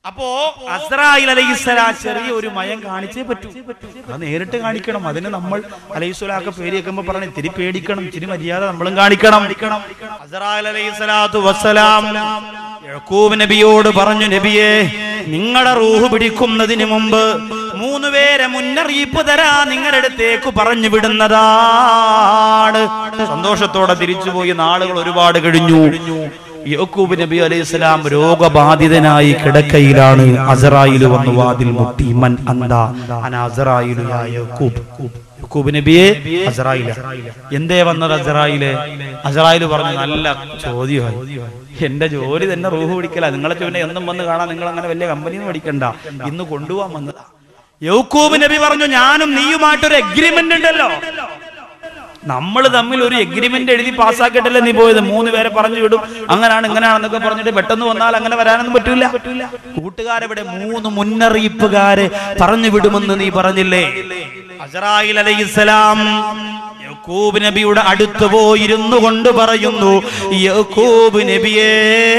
അപ്പോ അസ്രായിൽ അലൈഹിസ്സലാം ചെറിയ ഒരു മയം കാണിച്ചേ പറ്റൂ അത് നേരിട്ട് കാണിക്കണം അതിന് നമ്മൾ അലൈഹിസ്വലാക്ക പേര് കേൾക്കുമ്പോ പറഞ്ഞു ഇത്തിരി പേടിക്കണം ഇത്തിരി മര്യാദ നമ്മളും കാണിക്കണം അസ്രായിൽ അലൈഹിസ്സലാത്തു വസ്സലാം യഹൂബ് നബിയോട് പറഞ്ഞു നബിയെ നിങ്ങളുടെ റൂഹ് പിടിക്കുന്നതിന് മുമ്പ് മൂന്ന് പേരെ മുന്നറിയിപ്പ് തരാ നിങ്ങളുടെ അടുത്തേക്ക് പറഞ്ഞു വിടുന്നതാണ് സന്തോഷത്തോടെ തിരിച്ചുപോയി നാളുകൾ ഒരുപാട് കഴിഞ്ഞു യഹൂബ് നബി അലൈഹി സ്വലാം രോഗബാധിതനായി കിടക്കയിലാണ് അസറായിൽ വന്നു വാതിൽ മുട്ടി മൻ അന്ത അന അസറായിലു യാ യഹൂബ് യഹൂബ് നബിയെ അസറായില എന്തേ വന്നത് അസറായില് അസറായില് പറഞ്ഞു നല്ല ചോദ്യമായി എന്റെ ജോലി തന്നെ റൂഹ് പിടിക്കല നിങ്ങളെ ചോദ്യം എന്നും വന്ന് കാണാൻ നിങ്ങൾ അങ്ങനെ വലിയ കമ്പനിന്ന് പഠിക്കണ്ട ഇന്ന് കൊണ്ടുപോകാൻ വന്നതാ യൗക്കൂബ് നബി പറഞ്ഞു ഞാനും നീയുമായിട്ടൊരു എഗ്രിമെന്റ് ഉണ്ടല്ലോ നമ്മൾ തമ്മിൽ ഒരു എഗ്രിമെന്റ് എഴുതി പാസ്സാക്കിയിട്ടല്ലേ നീ പോയത് മൂന്ന് പേരെ പറഞ്ഞു വിടും അങ്ങനാണ് ഇങ്ങനെയാണെന്നൊക്കെ പറഞ്ഞിട്ട് പെട്ടെന്ന് വന്നാൽ അങ്ങനെ വരാനൊന്നും പറ്റൂല കൂട്ടുകാരെവിടെ മൂന്ന് മുന്നറിയിപ്പുകാരെ പറഞ്ഞു വിടുമെന്ന് നീ പറഞ്ഞില്ലേ അസറായിൽ അലൈഹിസ്സലാം യക്കൂബ് നബിയുടെ അടുത്ത് പോയിരുന്നു കൊണ്ട് പറയുന്നു യക്കൂബ് നബിയേ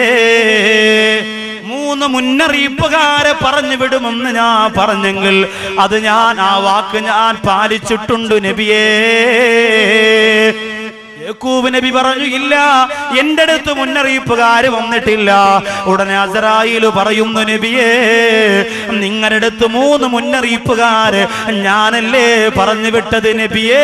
മൂന്ന് മുന്നറിയിപ്പുകാരെ പറഞ്ഞു വിടുമെന്ന് ഞാൻ പറഞ്ഞെങ്കിൽ അത് ഞാൻ ആ വാക്ക് ഞാൻ പാലിച്ചിട്ടുണ്ട് നബിയേ യക്കൂബ് നബി പറഞ്ഞു ഇല്ല എന്റെ അടുത്ത് മുന്നറിയിപ്പുകാര് വന്നിട്ടില്ല ഉടനെ അസറായില് പറയുന്നു നബിയേ നിങ്ങളുടെ അടുത്ത് മൂന്ന് മുന്നറിയിപ്പുകാര് ഞാനല്ലേ പറഞ്ഞു വിട്ടത് നബിയേ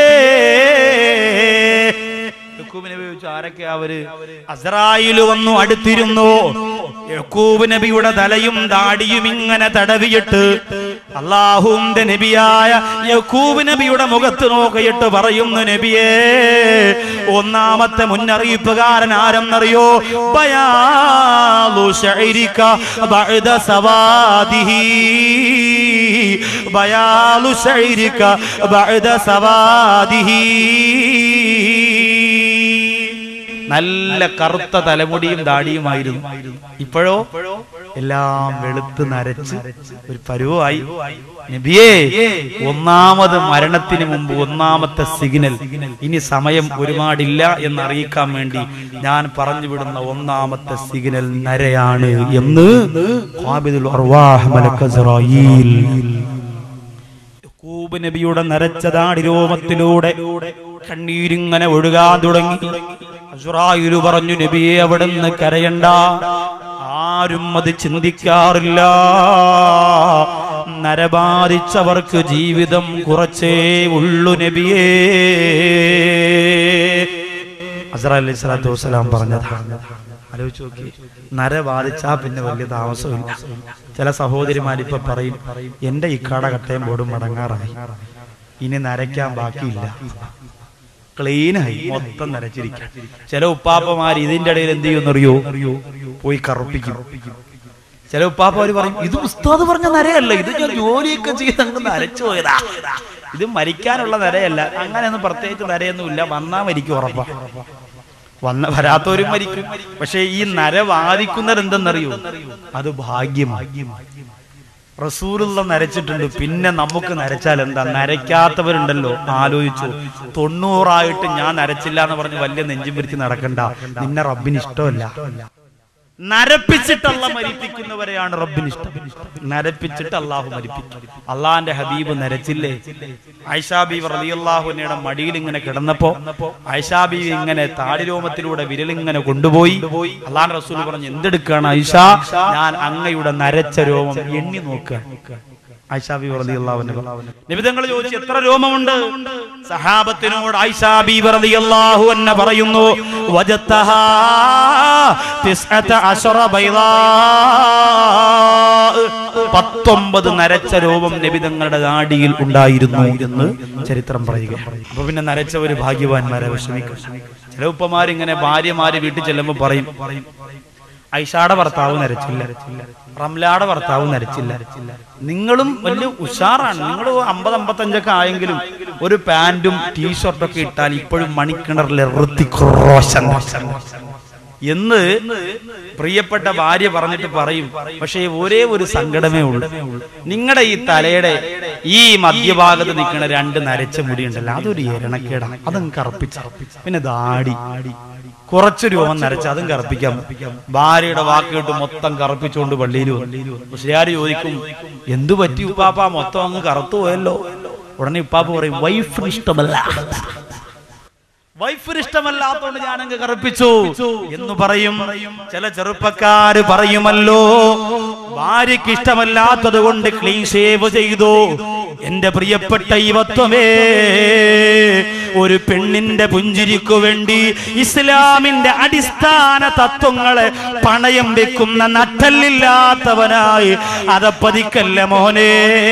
യക്കൂബ് നബി ചോദിച്ചു ആരൊക്കെ അവര് അസറായില് വന്നു അടുത്തിരുന്നു യക്കൂബ് നബിയുടെ തലയും താടിയും ഇങ്ങനെ തടവിയിട്ട് അള്ളാഹുന്റെ നബിയായ യക്കൂബ് നബിയുടെ മുഖത്ത് നോക്കിയിട്ട് പറയുന്നു നബിയേ ഒന്നാമത്തെ മുന്നറിയിപ്പുകാരൻ ആരെന്നറിയോ ബയാലു ശൈരിക ബഅദ സവാദിഹി ബയാലു ശൈരിക ബഅദ സവാദിഹി നല്ല കറുത്ത തലമുടിയും ദാടിയുമായിരുന്നു ഇപ്പോഴോ എല്ലാം വെളുത്ത് നരച്ച് ഒരു പരുവായി നബിയേ ഒന്നാമത് മരണത്തിന് മുമ്പ് ഒന്നാമത്തെ സിഗ്നൽ ഇനി സമയം ഒരുപാടില്ല എന്ന് അറിയിക്കാൻ വേണ്ടി ഞാൻ പറഞ്ഞു വിടുന്ന ഒന്നാമത്തെ സിഗ്നൽ നരയാണ് എന്ന് ഖാബിദുൽ അർവാഹ് മലക്ക് ഇസ്രായീൽ യക്കൂബ് നബിയുടെ നരച്ച ദാടിരോമത്തിലൂടെ കണ്ണീരിങ്ങനെ ഒഴുകാൻ തുടങ്ങി അസുറായിരു പറഞ്ഞു നബിയെ അവിടുന്ന് കരയണ്ട ആരും അത് ചിന്തിക്കാറില്ല നരബാധിച്ചവർക്ക് ജീവിതം കുറച്ചേ ഉള്ളു നബിയേ അസറ അലൈഹി സ്വലാത്തു വസ്സലാം പറഞ്ഞതാണ് ആലോചിച്ച് നോക്കി നര ബാധിച്ചാ പിന്നെ വലിയ താമസമില്ല ചില സഹോദരിമാരിപ്പൊ പറയും എന്റെ ഇക്കാട കട്ടയും ബോർഡും മടങ്ങാറായി ഇനി നരയ്ക്കാൻ ബാക്കിയില്ല ക്ലീനായി മൊത്തം നരച്ചിരിക്കാം ചില ഉപ്പാപ്പമാര് ഇതിന്റെ ഇടയിൽ എന്ത് ചെയ്യുന്നറിയോ പോയി കറുപ്പിക്കും ചില ഉപ്പാപ്പമാര് പറയും ഇത് ഉസ്താദ് പറഞ്ഞ നരയല്ല ഇത് ഞാൻ ജോലിയൊക്കെ ചെയ്ത് അങ്ങ് നരച്ചു പോയതാ ഇത് മരിക്കാനുള്ള നരയല്ല അങ്ങനെയൊന്നും പ്രത്യേകിച്ച് നരയൊന്നുമില്ല വന്നാ മരിക്കും ഉറപ്പാ വന്ന വരാത്തവരും മരിക്കും പക്ഷെ ഈ നര വാദിക്കുന്നത് എന്തെന്നറിയോ അത് ഭാഗ്യമാണ് റസൂലുള്ള നരച്ചിട്ടുണ്ട് പിന്നെ നമുക്ക് നരച്ചാൽ എന്താ നരയ്ക്കാത്തവരുണ്ടല്ലോ ആലോചിച്ചു തൊണ്ണൂറായിട്ട് ഞാൻ നരച്ചില്ല എന്ന് പറഞ്ഞ് വലിയ നെഞ്ചും പിരിച്ച് നടക്കണ്ട നിന്നെ റബ്ബിന് ഇഷ്ടമല്ല നരപ്പിച്ചിട്ട് അല്ല മരിപ്പിക്കുന്നവരെയാണ് റബ്ബിന് ഇഷ്ടം നരപ്പിച്ചിട്ട് അള്ളാഹു മരിപ്പിക്കും അള്ളാന്റെ ഹബീബ് നരച്ചില്ലേ ഐഷാബി റളിയല്ലാഹുവിനയുടെ മടിയിൽ ഇങ്ങനെ കിടന്നപ്പോ ഐഷാബി ഇങ്ങനെ താടിരോമത്തിലൂടെ വിരലിങ്ങനെ കൊണ്ടുപോയി അള്ളാൻ റസൂൽ പറഞ്ഞു എന്തെടുക്കാണ് ഐഷ ഞാൻ അങ്ങയുടെ നരച്ച രോമം എണ്ണി നോക്കുക ഐഷാബി നിബിധങ്ങൾ ചോദിച്ചു എത്ര രോമമുണ്ട് സഹാബത്തിനോട് ഐഷാബി റളിയല്ലാഹു അന്ന പറയുന്നു വജത്തഹാ തിസ്അത അശറ ബൈളാ പത്തൊമ്പത് നരച്ച രോമം നബിതങ്ങളുടെ നാടിയിൽ ഉണ്ടായിരുന്നു എന്ന് ചരിത്രം പറയുക അപ്പൊ പിന്നെ നരച്ച ഒരു ഭാഗ്യവാന്മാരെ വിഷമിക്കും ചില ഉപ്പമാരിങ്ങനെ ഭാര്യമാര് വീട്ടിൽ ചെല്ലുമ്പോ പറയും ഐഷാടെ ഭർത്താവ് നരച്ചില്ല റംലാടെ ഭർത്താവ് നരച്ചില്ല നിങ്ങളും വലിയ ഉഷാറാണ് നിങ്ങൾ അമ്പത് അമ്പത്തഞ്ചൊക്കെ ആയെങ്കിലും ഒരു പാന്റും ടീഷർട്ടൊക്കെ ഇട്ടാൽ ഇപ്പോഴും മണിക്കിണറിലെ ഋത്തിക് റോഷൻ എന്ന് പ്രിയപ്പെട്ട ഭാര്യ പറഞ്ഞിട്ട് പറയും പക്ഷേ ഒരേ ഒരു സങ്കടമേ ഉള്ളൂ നിങ്ങളുടെ ഈ തലയുടെ ഈ മധ്യഭാഗത്ത് നിൽക്കുന്ന രണ്ട് നരച്ച മുടി ഉണ്ടല്ലോ അതൊരു എരണക്കേടാണ് അതും കറുപ്പിച്ച പിന്നെ ദാടി കുറച്ച് രൂപം നരച്ച അതും കറുപ്പിക്കാം ഭാര്യയുടെ വാക്ക് കേട്ട് മൊത്തം കറുപ്പിച്ചുകൊണ്ട് പള്ളിയിൽ വന്നു മുസ്ലിയാർ ചോദിക്കും എന്തു പറ്റി ഉപ്പാപ്പ മൊത്തം അങ്ങ് കറുത്തു പോയല്ലോ ഉടനെ ഉപ്പാപ്പ പറയും വൈഫിന് ഇഷ്ടമല്ല വൈഫിന് ഇഷ്ടമല്ലാത്തോണ്ട് ഞാൻ അങ്ങ് കറുപ്പിച്ചു എന്ന് പറയും ചില ചെറുപ്പക്കാര് പറയുമല്ലോ ഭാര്യയ്ക്ക് ഇഷ്ടമല്ലാത്തത് കൊണ്ട് ക്ലീൻ ഷേവ് ചെയ്തു എന്റെ പ്രിയപ്പെട്ട യുവത്വമേ ഒരു പെണ്ണിന്റെ പുഞ്ചിരിക്കു വേണ്ടി ഇസ്ലാമിന്റെ അടിസ്ഥാന തത്വങ്ങളെ പണയം വെക്കുന്ന നട്ടല്ലില്ലാത്തവനായി അതപ്പതിക്കല്ല മോനെ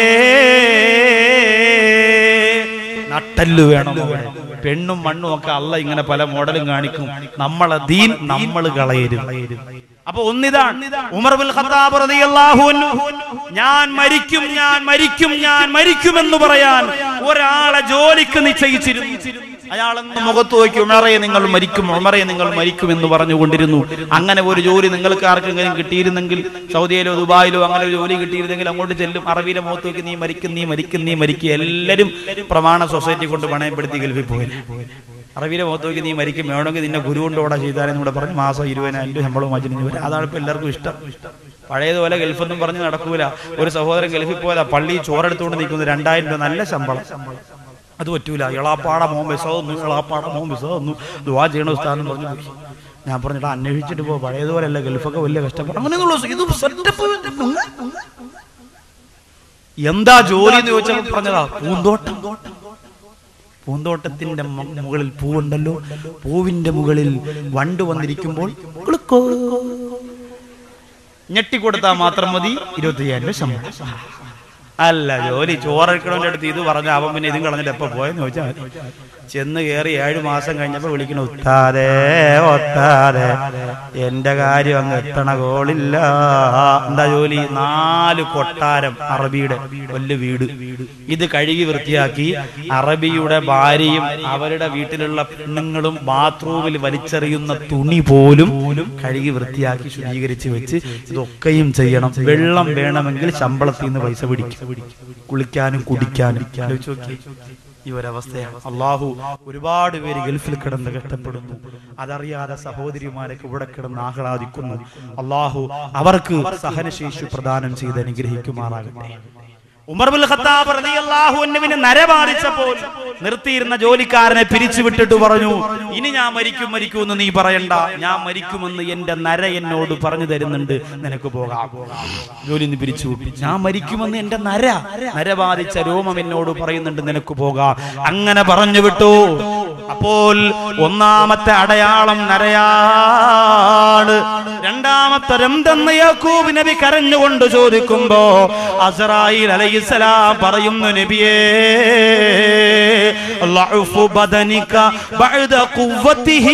നട്ടല് വേണം മോനെ. പെണ്ണും മണ്ണും ഒക്കെ അല്ല ഇങ്ങനെ പല മോഡലും കാണിക്കും നമ്മളെ ദീൻ നമ്മൾ കളയരും അപ്പൊ ഒന്നിതാണ് ഉമർ ബിൻ ഖത്താബ് റളിയല്ലാഹു അൻഹു ഞാൻ മരിക്കും ഞാൻ മരിക്കും ഞാൻ മരിക്കും എന്ന് പറയാൻ ഒരാളെ ജോലിക്ക് നിശ്ചയിച്ചിരുന്നു അയാളെന്ന് മുഖത്ത് നോക്കി ഉമറയെ നിങ്ങൾ മരിക്കും ഉമറയെ നിങ്ങൾ മരിക്കും എന്ന് പറഞ്ഞുകൊണ്ടിരുന്നു അങ്ങനെ ഒരു ജോലി നിങ്ങൾക്ക് ആർക്കെങ്കിലും കിട്ടിയിരുന്നെങ്കിൽ സൗദിയിലോ ദുബായിലോ അങ്ങനെ ഒരു ജോലി കിട്ടിയിരുന്നെങ്കിൽ അങ്ങോട്ട് ചെല്ലും അറബിയിലെ മുഖത്ത് നോക്കി നീ മരിക്കും നീ മരിക്കും നീ മരിക്കും എല്ലാവരും പ്രമാണ സൊസൈറ്റി കൊണ്ട് പണയപ്പെടുത്തി ഗൾഫിൽ പോയി അറബിയിലെ മുഖത്ത് നോക്കി നീ മരിക്കും വേണമെങ്കിൽ നിന്നെ ഗുരു കൊണ്ട് ഓടാ ചെയ്താലെന്ന് കൂടെ പറഞ്ഞ് മാസം ഇരുപതിനായിരം രൂപ ശമ്പളം വാങ്ങിച്ചു വരും അതാണ് ഇപ്പൊ എല്ലാവർക്കും ഇഷ്ടം പഴയതുപോലെ ഗൾഫൊന്നും പറഞ്ഞ് നടക്കൂല ഒരു സഹോദരൻ ഗൾഫിൽ പോലെ പള്ളി ചോറെടുത്തുകൊണ്ട് നിൽക്കുന്നത് രണ്ടായിരം രൂപ നല്ല ശമ്പളം അത് പറ്റൂല ഇളാപ്പാട മോൻ വിസ തന്നു ഇളാപ്പാട മോൻ വിസ തന്നു ദുവാ ചെയ്യണ സ്ഥാനം പറഞ്ഞു പോയി ഞാൻ പറഞ്ഞിട്ട് അന്വേഷിച്ചിട്ട് പോ പഴയതുപോലെ അല്ല ഗൾഫൊക്കെ വലിയ കഷ്ടപ്പാട് അങ്ങനെയൊന്നുള്ള ഇത് സെറ്റപ്പ് എന്താ ജോലി എന്ന് ചോദിച്ചപ്പോൾ പറഞ്ഞതാ പൂന്തോട്ടം പൂന്തോട്ടത്തിന്റെ മ- മുകളിൽ പൂവുണ്ടല്ലോ പൂവിന്റെ മുകളിൽ വണ്ട് വന്നിരിക്കുമ്പോൾ ക്ലുക്കോ. ഞെട്ടിക്കൊടുത്താൽ മാത്രം മതി ഇരുപത്തി അയ്യായിരം രൂപ ശമ്പളം അല്ല ജോലി ചോറെടുക്കണവന്റെ അടുത്ത് ഇത് പറഞ്ഞ അവൻ പിന്നെ ഇതും കളഞ്ഞിട്ട് എപ്പോ പോയെന്ന് ചോദിച്ചാൽ മതി ചെന്ന് കയറി ഏഴ് മാസം കഴിഞ്ഞപ്പോ വിളിക്കണ ഒത്താതെ ഒത്താതെ എന്റെ കാര്യം അങ്ങ് എത്തണ കോളില്ല എന്താ ജോലി നാല് കൊട്ടാരം അറബിയുടെ വലിയ വീട് ഇത് കഴുകി വൃത്തിയാക്കി അറബിയുടെ ഭാര്യയും അവരുടെ വീട്ടിലുള്ള പെണ്ണുങ്ങളും ബാത്റൂമിൽ വലിച്ചെറിയുന്ന തുണി പോലും കഴുകി വൃത്തിയാക്കി ശുചീകരിച്ച് വെച്ച് ഇതൊക്കെയും ചെയ്യണം വെള്ളം വേണമെങ്കിൽ ശമ്പളത്തിൽ നിന്ന് പൈസ പിടിക്കും കുളിക്കാനും കുടിക്കാനും ആലോചിച്ച് നോക്കിയേ. ഈ ഒരവസ്ഥയാണ് അള്ളാഹു ഒരുപാട് പേര് ഗൾഫിൽ കിടന്ന് കഷ്ടപ്പെടുന്നു അതറിയാതെ സഹോദരിമാരൊക്കെ ഇവിടെ കിടന്ന് ആഹ്ലാദിക്കുന്നു അള്ളാഹു അവർക്ക് സഹനശേഷി പ്രദാനം ചെയ്ത് അനുഗ്രഹിക്കുമാറാകട്ടെ ഉമർ ബിൻ ഖത്താബ് റളിയല്ലാഹു അൻഹുവിനെ നര ബാധിച്ചപ്പോൾ നിർത്തിയിരുന്ന ജോലിക്കാരനെ പിരിച്ചുവിട്ടിട്ട് പറഞ്ഞു ഇനി ഞാൻ മരിക്കും മരിക്കും എന്ന് നീ പറയണ്ട ഞാൻ മരിക്കുമെന്ന് എന്റെ നര എന്നോട് പറഞ്ഞു തരുന്നുണ്ട് നിനക്ക് പോകാം ജോലി നിന്ന് പിരിച്ചു വിട്ടു. ഞാൻ മരിക്കുമെന്ന് എന്റെ നര നര ബാധിച്ച രോമം എന്നോട് പറയുന്നുണ്ട് നിനക്ക് പോകാം അങ്ങനെ പറഞ്ഞു വിട്ടു അപ്പോൾ ഒന്നാമത്തെ അടയാളം നരയാണ് രണ്ടാമത്തെ രംതെന്ന് യാക്കൂബ് നബി കരഞ്ഞുകൊണ്ട് ചോദിക്കുമ്പോ അസറായിൽ അലൈഹിസ്സലാം പറയുന്നു നബിയേ ലഉഫു ബദനിക ബഅദ ഖുവ്വതിഹി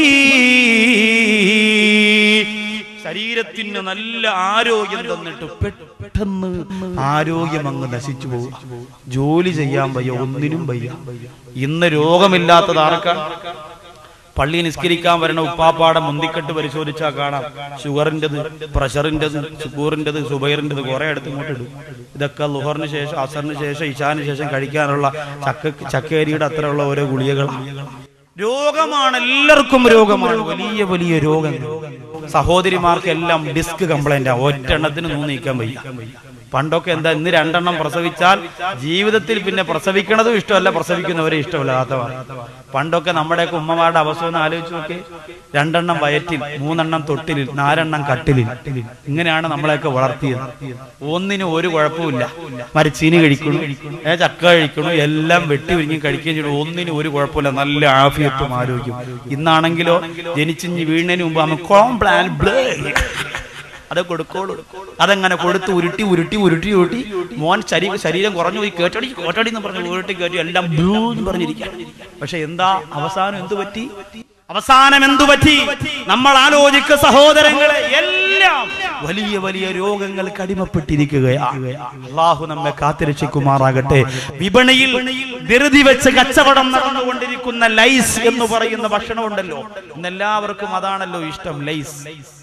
ശരീരത്തിന് നല്ല ആരോഗ്യം തന്നിട്ട് പെട്ടെന്ന് ആരോഗ്യം അങ്ങ് നശിച്ചു പോകും ജോലി ചെയ്യാൻ വയ്യ ഒന്നിനും വയ്യ ഇന്ന് രോഗമില്ലാത്തത് ആർക്കാണ് പള്ളി നിസ്കരിക്കാൻ വരണ ഉപ്പാപ്പാടെ മുന്തിക്കെട്ട് പരിശോധിച്ചാൽ കാണാം ഷുഗറിൻ്റെത് പ്രഷറിൻ്റെത് ഷുഗറിൻ്റെത് സുബൈറിൻ്റെത് കുറെ അടുത്ത് ഇങ്ങോട്ട് ഇടും ഇതൊക്കെ ലുഹറിന് ശേഷം അസറിന് ശേഷം ഇഷാന് ശേഷം കഴിക്കാനുള്ള ചക്ക ചക്കേരിയുടെ അത്രയുള്ള ഓരോ ഗുളികകളാണ് രോഗമാണ് എല്ലാവർക്കും രോഗമാണ് വലിയ വലിയ രോഗങ്ങൾ സഹോദരിമാർക്കെല്ലാം ഡിസ്ക് കംപ്ലൈന്റ് ഒറ്റെണ്ണത്തിന് നൂ നീക്കാൻ വയ്യ പണ്ടൊക്കെ എന്താ ഇന്ന് രണ്ടെണ്ണം പ്രസവിച്ചാൽ ജീവിതത്തിൽ പിന്നെ പ്രസവിക്കണതും ഇഷ്ടമല്ല പ്രസവിക്കുന്നവരെ ഇഷ്ടമല്ലാത്തവർ പണ്ടൊക്കെ നമ്മുടെയൊക്കെ ഉമ്മമാരുടെ അവസ്ഥ ഒന്ന് ആലോചിച്ച് നോക്കി രണ്ടെണ്ണം വയറ്റിൽ മൂന്നെണ്ണം തൊട്ടിലിൽ നാലെണ്ണം കട്ടിലിൽ ഇങ്ങനെയാണ് നമ്മളെയൊക്കെ വളർത്തിയത് ഒന്നിനും ഒരു കുഴപ്പമില്ല മരച്ചീനി കഴിക്കണു ഏ ചക്ക കഴിക്കണു എല്ലാം വെട്ടി ഒരുങ്ങി കഴിക്കുകയും ചെയ്യണം ഒന്നിനും ഒരു കുഴപ്പമില്ല നല്ല ആഫിയത്തും ആരോഗ്യം ഇന്നാണെങ്കിലോ ജനിച്ചിഞ്ഞ് വീഴുന്നതിന് മുമ്പ് അമ്മ കോംപ്ലാൻ ബ്ലേ അത് കൊടുക്കോളൂ അതങ്ങനെ കൊടുത്ത് ഉരുട്ടി ഉരുട്ടി ഉരുട്ടി ഉരുട്ടി മോൻ ശരീ ശരീരം കുറഞ്ഞു പോയി കേട്ടടി കേട്ടടി എന്ന് പറഞ്ഞു ഉരുട്ടി കേട്ടി എല്ലാം ബ്ലൂ എന്ന് പറഞ്ഞിരിക്കാം പക്ഷെ എന്താ അവസാനം എന്തു പറ്റി അവസാനം എന്തു പറ്റി നമ്മൾ ആലോചിക്ക സഹോദരങ്ങളെ എല്ലാം വലിയ വലിയ രോഗങ്ങൾക്ക് അടിമപ്പെട്ടിരിക്കുകയാണ് അള്ളാഹു നമ്മെ കാത്തിരക്ഷിക്കുമാറാകട്ടെ വിപണിയിൽ ധൃതി വെച്ച് കച്ചവടം നടന്നുകൊണ്ടിരിക്കുന്ന ലൈസ് എന്ന് പറയുന്ന ഭക്ഷണമുണ്ടല്ലോ ഇന്ന് എല്ലാവർക്കും അതാണല്ലോ ഇഷ്ടം ലൈസ്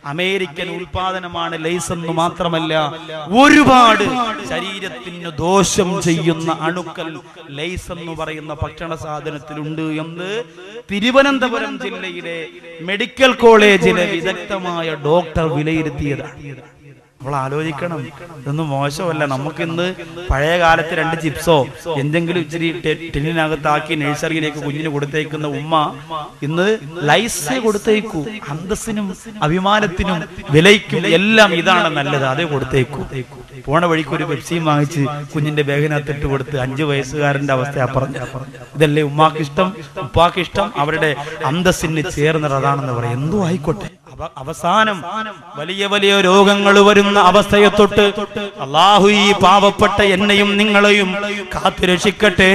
അമേരിക്കൻ ഉൽപാദനമാണ് ലൈസ് എന്ന് മാത്രമല്ല ഒരുപാട് ശരീരത്തിന് ദോഷം ചെയ്യുന്ന അണുക്കൾ ലൈസ് എന്ന് പറയുന്ന ഭക്ഷണ സാധനത്തിലുണ്ട് എന്ന് തിരുവനന്തപുരം ജില്ലയിലെ മെഡിക്കൽ കോളേജിലെ വിദഗ്ധമായ ഡോക്ടർ വിലയിരുത്തിയതാണ് നമ്മൾ ആലോചിക്കണം ഇതൊന്നും മോശമല്ല നമുക്കിന്ന് പഴയ കാലത്ത് രണ്ട് ചിപ്സോ എന്തെങ്കിലും ഇച്ചിരി ടെ- ടിന്നിനകത്താക്കി നഴ്സറിയിലേക്ക് കുഞ്ഞിന് കൊടുത്തേക്കുന്ന ഉമ്മ ഇന്ന് ലൈസ് കൊടുത്തേക്കൂ അന്തസ്സിനും അഭിമാനത്തിനും വിലയ്ക്കും എല്ലാം ഇതാണ് നല്ലത് അതേ കൊടുത്തേക്കൂ പോണ വഴിക്ക് ഒരു പെപ്സിയും വാങ്ങിച്ച് കുഞ്ഞിന്റെ ബാഗിനകത്ത് ഇട്ട് കൊടുത്ത് അഞ്ചു വയസ്സുകാരന്റെ അവസ്ഥ പറഞ്ഞു ഇതല്ലേ ഉമ്മാക്ക് ഇഷ്ടം ഉപ്പാക്ക് ഇഷ്ടം അവരുടെ അന്തസ്സിന് ചേർന്നത് അതാണെന്ന് പറയാം എന്തോ ആയിക്കോട്ടെ അവ- അവസാനം വലിയ വലിയ രോഗങ്ങൾ വരുന്ന അവസ്ഥയെ തൊട്ട് അള്ളാഹു ഈ പാവപ്പെട്ട എന്നെയും നിങ്ങളെയും കാത്തു രക്ഷിക്കട്ടെ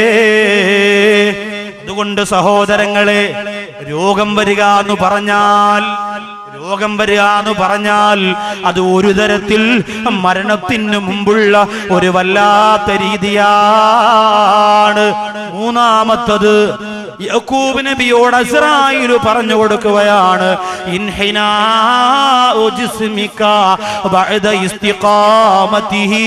അതുകൊണ്ട് സഹോദരങ്ങളെ രോഗം വരിക എന്ന് പറഞ്ഞാൽ രോഗം വരിക എന്ന് പറഞ്ഞാൽ അത് ഒരു തരത്തിൽ മരണത്തിന് മുമ്പുള്ള ഒരു വല്ലാത്ത രീതിയാണ് മൂന്നാമത്തത് യക്കൂബ് നബിയോട് അസ്രായില് പറഞ്ഞു കൊടുക്കുകയാണ് ഇൻഹിനാഉ ജിസ്മിക ബഅദ ഇസ്തിഖാമതിഹി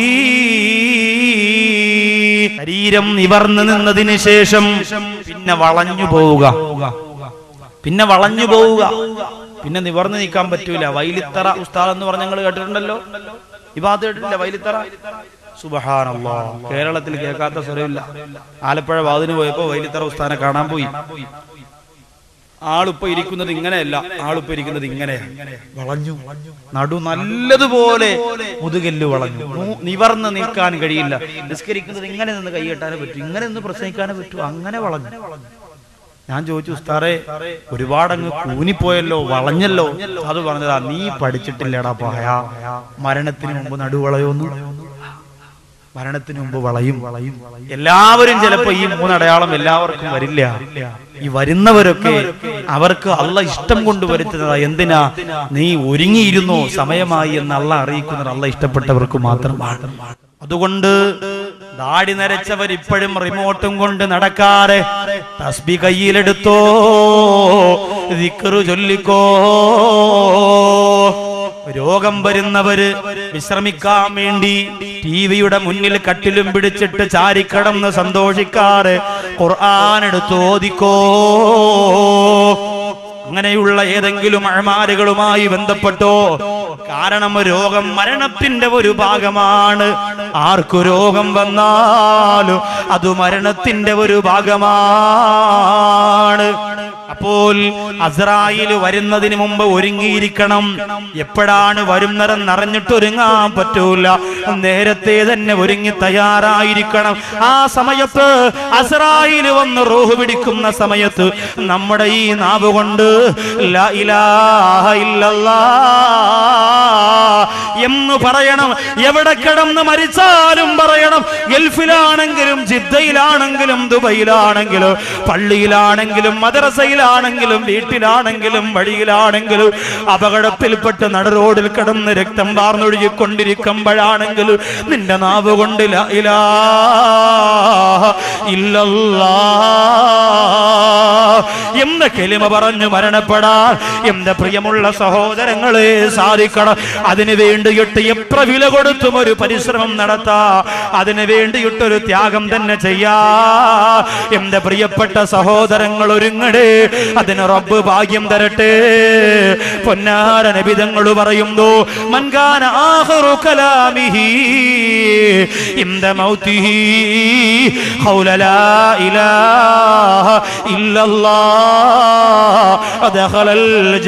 ശരീരം നിവർന്നു നിന്നതിന് ശേഷം പിന്നെ വളഞ്ഞു പോവുക പിന്നെ വളഞ്ഞു പോവുക പിന്നെ നിവർന്നു നിൽക്കാൻ പറ്റൂല വൈലിത്തറ ഉസ്താദ് എന്ന് പറഞ്ഞ നിങ്ങൾ കേട്ടിട്ടുണ്ടല്ലോ ഇവാദ് കേട്ടിട്ടില്ല വൈലിത്തറ സുബഹാനല്ലാ കേരളത്തിൽ കേൾക്കാത്ത സ്വരമില്ല ആലപ്പുഴ വാതിന് പോയപ്പോ വൈലിത്തറ ഉസ്താനെ കാണാൻ പോയി ആളിപ്പോ ഇരിക്കുന്നത് ഇങ്ങനെയല്ല ആളിപ്പോ ഇരിക്കുന്നത് ഇങ്ങനെയാണ് വളഞ്ഞു നടു നല്ലതുപോലെ മുതുകല്ല് വളഞ്ഞു നൂ- നിവർന്ന് നിൽക്കാൻ കഴിയില്ല നിസ്കരിക്കുന്നത് ഇങ്ങനെ നിന്ന് കൈകെട്ടാനേ പറ്റൂ ഇങ്ങനെ നിന്ന് പ്രസംഗിക്കാനേ പറ്റൂ അങ്ങനെ വളഞ്ഞു ഞാൻ ചോദിച്ചു ഉസ്താറെ ഒരുപാട് അങ്ങ് കൂനിപ്പോയല്ലോ വളഞ്ഞല്ലോ അത് പറഞ്ഞതാ നീ പഠിച്ചിട്ടില്ലടാ പായ മരണത്തിന് മുമ്പ് നടുവളയൊന്നു മരണത്തിന് മുമ്പ് വളയും വളയും എല്ലാവരും ചിലപ്പോ ഈ മൂന്നടയാളം എല്ലാവർക്കും വരില്ല ഈ വരുന്നവരൊക്കെ അവർക്ക് അള്ള ഇഷ്ടം കൊണ്ട് വരുത്തുന്നതാ എന്തിനാ നീ ഒരുങ്ങിയിരുന്നോ സമയമായി എന്ന് അള്ള അറിയിക്കുന്നത് അള്ള ഇഷ്ടപ്പെട്ടവർക്ക് മാത്രമാണ് അതുകൊണ്ട് ദാടി നരച്ചവർ ഇപ്പോഴും റിമോട്ടും കൊണ്ട് നടക്കാതെ തസ്ബി കയ്യിലെടുത്തോ ദിക്റ് ചൊല്ലിക്കോ രോഗം വരുന്നവര് വിശ്രമിക്കാൻ വേണ്ടി ടിവിയുടെ മുന്നിൽ കട്ടിലും പിടിച്ചിട്ട് ചാരിക്കടന്ന് സന്തോഷിക്കാറ് ഖുർആൻ എടുത്ത് ഓദിക്കോ അങ്ങനെയുള്ള ഏതെങ്കിലും അഴമാരുകളുമായി ബന്ധപ്പെട്ടോ കാരണം രോഗം മരണത്തിന്റെ ഒരു ഭാഗമാണ് ആർക്കു രോഗം വന്നാലും അത് മരണത്തിന്റെ ഒരു ഭാഗമാണ് അപ്പോൾ അസ്രായിൽ വരുന്നതിന് മുമ്പ് ഒരുങ്ങിയിരിക്കണം എപ്പോഴാണ് വരുന്നതെന്ന് അറിഞ്ഞിട്ട് ഒരുങ്ങാൻ പറ്റൂല നേരത്തെ തന്നെ ഒരുങ്ങി തയ്യാറായിരിക്കണം ആ സമയത്ത് അസ്രായിൽ വന്ന് റൂഹ് പിടിക്കുന്ന സമയത്ത് നമ്മുടെ ഈ നാവ് കൊണ്ട് ലാ ഇലാഹ ഇല്ലല്ലാ എന്ന് പറയണം എവിടെ കിടന്ന് മരിച്ചാലും പറയണം ഗൾഫിലാണെങ്കിലും ജിദ്ദയിലാണെങ്കിലും ദുബൈയിലാണെങ്കിലും പള്ളിയിലാണെങ്കിലും മദ്രസയിലാണെങ്കിലും വീട്ടിലാണെങ്കിലും വഴിയിലാണെങ്കിലും അപകടത്തിൽപ്പെട്ട് നട റോഡിൽ കിടന്ന് രക്തം വാർന്നൊഴുകിക്കൊണ്ടിരിക്കുമ്പോഴാണെങ്കിലും നിന്റെ നാവ് കൊണ്ട് ലാ ഇലാഹ ഇല്ലല്ലാ എന്ന കെലിമ പറഞ്ഞു മരണപ്പെടാൻ എന്റെ പ്രിയമുള്ള സഹോദരങ്ങളെ സാധിക്കണം അതിനു വേണ്ടിയിട്ട് എത്ര വില കൊടുത്തും ഒരു പരിശ്രമം നടത്താ അതിനു വേണ്ടിയിട്ടൊരു ത്യാഗം തന്നെ ചെയ്യാ എന്റെ പ്രിയപ്പെട്ട സഹോദരങ്ങൾ ഒരുങ്ങടേ അതിന് റബ്ബ് ഭാഗ്യം തരട്ടെ പൊന്നാര നബിതങ്ങൾ പറയുന്നു മൻകാന ആഖിറു കലാമിഹി ഇന്ദ മൗതിഹി ഖൗല ലാ ഇലാഹ ഇല്ലല്ലാഹ് ദഖലൽ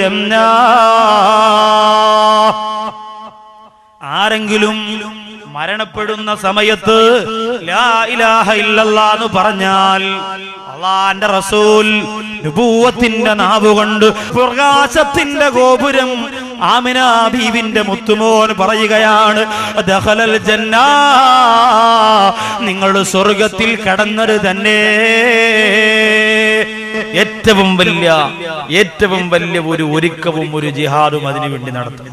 ജന്ന ആരെങ്കിലും മരണപ്പെടുന്ന സമയത്ത് ലാ ഇലാഹ ഇല്ലല്ലാ എന്ന് പറഞ്ഞാൽ അള്ളാന്റെ റസൂൽ നുബൂവത്തിന്റെ നാവുകൊണ്ട് പ്രകാശത്തിന്റെ ഗോപുരം ആമിന ബീവിന്റെ മുത്തുമോൻ പറയുകയാണ് ദഖലൽ ജന്ന നിങ്ങൾ സ്വർഗത്തിൽ കടന്നത് തന്നെ ഏറ്റവും വലിയ ഏറ്റവും വലിയ ഒരു ഒരുക്കവും ഒരു ജിഹാദും അതിനു വേണ്ടി നടത്തും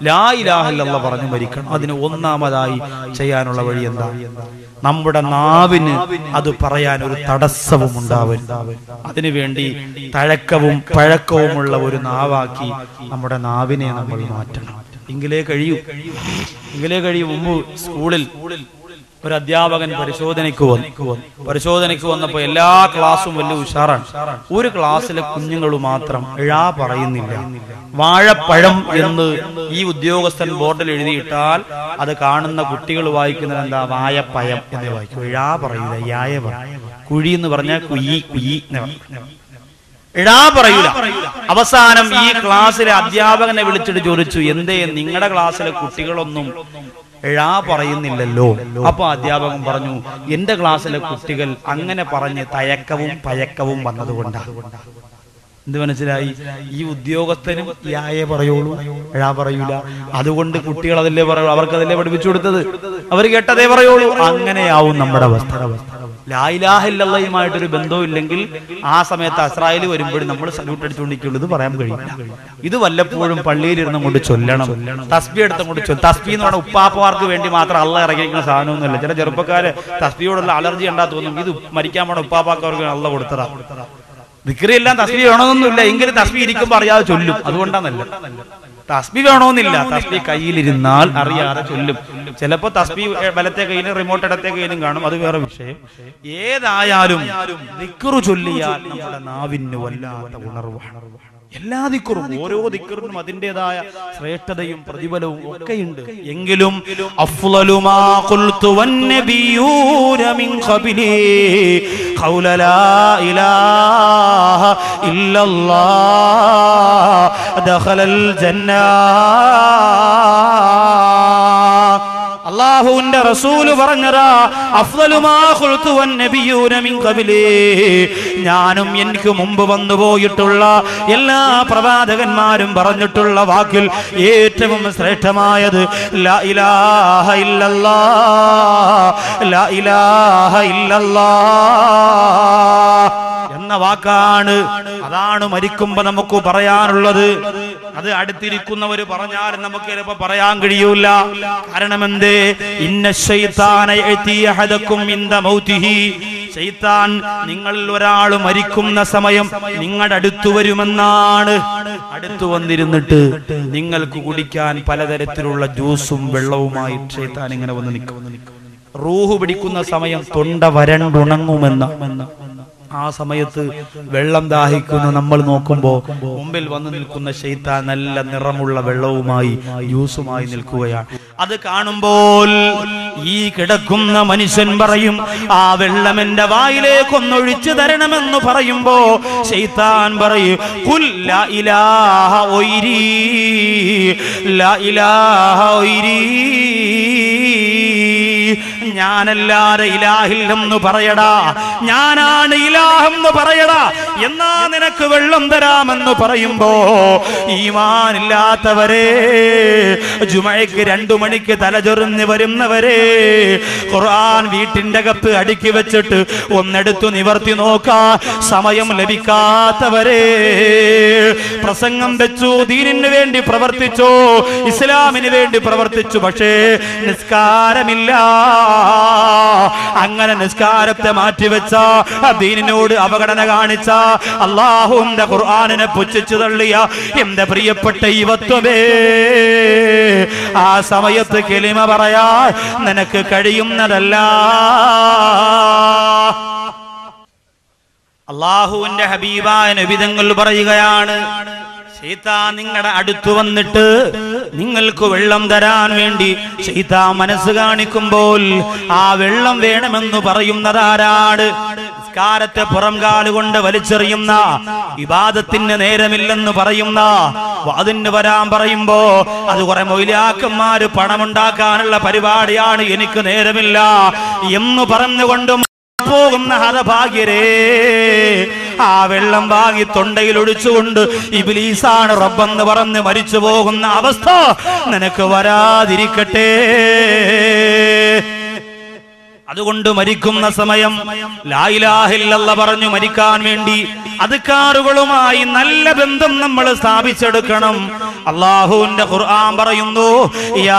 ലാ ഇലാഹ ഇല്ലല്ലാഹ് പറഞ്ഞു മരിക്കണം അതിന് ഒന്നാമതായി ചെയ്യാനുള്ള വഴി എന്താ നമ്മുടെ നാവിന് അത് പറയാൻ ഒരു തടസ്സവും ഉണ്ടാവരുത് അതിനുവേണ്ടി തഴക്കവും പഴക്കവുമുള്ള ഒരു നാവാക്കി നമ്മുടെ നാവിനെ നമ്മൾ മാറ്റണം എങ്കിലേ കഴിയൂ എങ്കിലേ കഴിയൂ മുമ്പ് സ്കൂളിൽ ഒരു അധ്യാപകൻ പരിശോധനയ്ക്ക് വന്നു പരിശോധനയ്ക്ക് വന്നപ്പോ എല്ലാ ക്ലാസ്സും വലിയ ഉഷാറാണ് ഒരു ക്ലാസ്സിലെ കുഞ്ഞുങ്ങൾ മാത്രം എഴാ പറയുന്നില്ല വാഴപ്പഴം എന്ന് ഈ ഉദ്യോഗസ്ഥൻ ബോർഡിൽ എഴുതിയിട്ടാൽ അത് കാണുന്ന കുട്ടികൾ വായിക്കുന്നത് എന്താ വായപ്പയം എന്ന് വായിക്കും എഴാ പറയില്ല യായ പറയും കുഴി എന്ന് പറഞ്ഞാൽ കുയി കുയി എന്ന് പറയും എടാ പറയൂല അവസാനം ഈ ക്ലാസ്സിലെ അധ്യാപകനെ വിളിച്ചിട്ട് ചോദിച്ചു എന്തേ നിങ്ങളുടെ ക്ലാസ്സിലെ കുട്ടികളൊന്നും എഴാ പറയുന്നില്ലല്ലോ അപ്പൊ അധ്യാപകൻ പറഞ്ഞു എന്റെ ക്ലാസ്സിലെ കുട്ടികൾ അങ്ങനെ പറഞ്ഞ് തയക്കവും പയക്കവും വന്നതുകൊണ്ടാണ് എന്ത് മനസ്സിലായി ഈ ഉദ്യോഗസ്ഥനും യായെ പറയുള്ളൂ എഴാ പറയൂല അതുകൊണ്ട് കുട്ടികൾ അതല്ലേ പറയൂ അവർക്ക് അതല്ലേ പഠിപ്പിച്ചു കൊടുത്തത് അവർ കേട്ടതേ പറയുള്ളൂ അങ്ങനെയാവും നമ്മുടെ അവസ്ഥ ലായിലാഹില്ലയുമായിട്ടൊരു ബന്ധവും ഇല്ലെങ്കിൽ ആ സമയത്ത് അസ്രായേൽ വരുമ്പോഴും നമ്മൾ സല്യൂട്ട് അടിച്ചുകൊണ്ടിരിക്കുള്ളൂ ഇത് പറയാൻ കഴിയില്ല ഇത് വല്ലപ്പോഴും പള്ളിയിലിരുന്ന് കൊണ്ട് ചൊല്ലണം തസ്ബി എടുത്തും കൊണ്ട് ചൊല്ലും തസ്ബി എന്ന് പറഞ്ഞാൽ ഉപ്പാപ്പമാർക്ക് വേണ്ടി മാത്രം അള്ള ഇറങ്ങിയിരിക്കുന്ന സാധനമൊന്നുമില്ല ചില ചെറുപ്പക്കാര് തസ്ബിയോടുള്ള അലർജി ഉണ്ടാ തോന്നും ഇത് മരിക്കാൻ പോണ ഉപ്പാപ്പാക്കവർക്ക് അള്ള കൊടുത്തതാ ദിക്രി എല്ലാം തസ്ബി വേണമെന്നൊന്നുമില്ല എങ്കിലും തസ്ബി ഇരിക്കുമ്പോൾ അറിയാതെ ചൊല്ലും അതുകൊണ്ടാണല്ല തസ്ബി വേണമെന്നില്ല തസ്ബി കയ്യിലിരുന്നാൽ അറിയാതെ ചൊല്ലും ചിലപ്പോ തസ്ബി എ, വലത്തെ കയ്യിലും റിമോട്ട് ഇടത്തെ കയ്യിലും കാണും അത് വേറെ വിഷയം ഏതായാലും ദിക്റു ചൊല്ലിയാൽ നമ്മുടെ നാവിന് വല്ലാത്ത ഉണർവാണ് എല്ലാ ദിക്കറും ഓരോ ദിക്കറിനും അതിൻ്റെതായ ശ്രേഷ്ഠതയും പ്രതിഫലവും ഒക്കെയുണ്ട് എങ്കിലും അഫ്ളലു മാ ഖുൽതു വന്നബിയൂന മിൻ ഖബ്ലി ഖൗല ലാ ഇലാഹ ഇല്ലല്ലാഹ് ദഖലൽ ജന്ന അള്ളാഹുവിന്റെ റസൂല് പറഞ്ഞതാ അഫ്ദലു മാ ഖുൽതു വന്നബിയൂന മിൻ ഖബ്ലി ഞാനും എനിക്ക് മുമ്പ് വന്നു പോയിട്ടുള്ള എല്ലാ പ്രവാചകന്മാരും പറഞ്ഞിട്ടുള്ള വാക്കിൽ ഏറ്റവും ശ്രേഷ്ഠമായത് ലാ ഇലാഹ ഇല്ലല്ലാഹ് ലാ ഇലാഹ ഇല്ലല്ലാഹ് എന്ന വാക്കാണ് അതാണ് മരിക്കുമ്പോ നമുക്ക് പറയാനുള്ളത് അത് അടുത്തിരിക്കുന്നവര് പറഞ്ഞാൽ നമുക്ക് ചിലപ്പോ പറയാൻ കഴിയൂല കാരണം എന്തേ ഇന്ന ശൈത്താന യഅ്തിയ അഹദക്കും ഇന്ദ മൗതിഹി ശൈത്താൻ നിങ്ങൾ ഒരാൾ മരിക്കുന്ന സമയം നിങ്ങളുടെ അടുത്തു വരുമെന്നാണ് അടുത്തു വന്നിരുന്നിട്ട് നിങ്ങൾക്ക് കുടിക്കാൻ പലതരത്തിലുള്ള ജ്യൂസും വെള്ളവുമായി ശൈത്താൻ ഇങ്ങനെ വന്ന് നിൽക്കും റൂഹ് പിടിക്കുന്ന സമയം തൊണ്ട വരണ്ടുണങ്ങുമെന്ന ആ സമയത്ത് വെള്ളം ദാഹിക്കുന്ന നമ്മൾ നോക്കുമ്പോ മുമ്പിൽ വന്നു നിൽക്കുന്ന ഷെയ്ത്താൻ നല്ല നിറമുള്ള വെള്ളവുമായി ജ്യൂസുമായി നിൽക്കുകയാണ് അത് കാണുമ്പോൾ ഈ കിടക്കുന്ന മനുഷ്യൻ പറയും ആ വെള്ളം എന്റെ വായിലേക്കൊന്നൊഴിച്ചു തരണമെന്ന് പറയുമ്പോ ഷെയ്ത്താൻ പറയും "ഖുൽ ലാ ഇലാഹ ഒയ്രീ ലാ ഇലാഹ ഒയ്രീ ഞാനല്ലാതെ ഇലാഹില്ലെന്ന് പറയടാ ഞാനാണ് ഇലാഹെന്ന് പറയടാ എന്നാ നിനക്ക് വെള്ളം തരാമെന്ന് പറയുമ്പോ ഈമാനില്ലാത്തവരെ ജുമയ്ക്ക് രണ്ടു മണിക്ക് തലചൊറിഞ്ഞ് വരുന്നവരെ ഖുർആൻ വീട്ടിന്റെ അകത്ത് അടുക്കി വെച്ചിട്ട് ഒന്നെടുത്തു നിവർത്തി നോക്കാ സമയം ലഭിക്കാത്തവരെ പ്രസംഗം വെച്ചു ദീനിന് വേണ്ടി പ്രവർത്തിച്ചു ഇസ്ലാമിന് വേണ്ടി പ്രവർത്തിച്ചു പക്ഷേ നിസ്കാരമില്ല അങ്ങനെ നിസ്കാരത്തെ മാറ്റിവെച്ച ദീനിനോട് അവഗണന കാണിച്ച അള്ളാഹുന്റെ ഖുർആാനിനെ പുച്ഛിച്ചു തള്ളിയ എന്റെ പ്രിയപ്പെട്ട യുവത്വമേ ആ സമയത്ത് കെളിമ പറയാ നിനക്ക് കഴിയുന്നതല്ല അള്ളാഹുവിന്റെ ഹബീബായ നബിതങ്ങൾ പറയുകയാണ് സീതാ നിങ്ങളുടെ അടുത്ത് വന്നിട്ട് നിങ്ങൾക്ക് വെള്ളം തരാൻ വേണ്ടി സീത മനസ്സ് കാണിക്കുമ്പോൾ ആ വെള്ളം വേണമെന്ന് പറയുന്നതാരാണ് നിസ്കാരത്തെ പുറം കാലുകൊണ്ട് വലിച്ചെറിയുന്ന ഇബാദത്തിന് നേരമില്ലെന്ന് പറയുന്ന അതിന് വരാൻ പറയുമ്പോ അത് കുറെ മൊയിലാക്കന്മാര് പണമുണ്ടാക്കാനുള്ള പരിപാടിയാണ് എനിക്ക് നേരമില്ല എന്ന് പറഞ്ഞുകൊണ്ട് പോകുന്ന ഹതഭാഗ്യരേ ആ വെള്ളം വാങ്ങി തൊണ്ടയിൽ ഒഴിച്ചുകൊണ്ട് ഇബിലീസാണ് റബ്ബെന്ന് പറഞ്ഞ് മരിച്ചു പോകുന്ന അവസ്ഥ നിനക്ക് വരാതിരിക്കട്ടെ അതുകൊണ്ട് മരിക്കുന്ന സമയം ലായിലാഹില്ല പറഞ്ഞു മരിക്കാൻ വേണ്ടി അതുക്കാറുകളുമായി നല്ല ബന്ധം നമ്മൾ സ്ഥാപിച്ചെടുക്കണം അള്ളാഹുവിന്റെ ഖുർആൻ പറയുന്നു യാ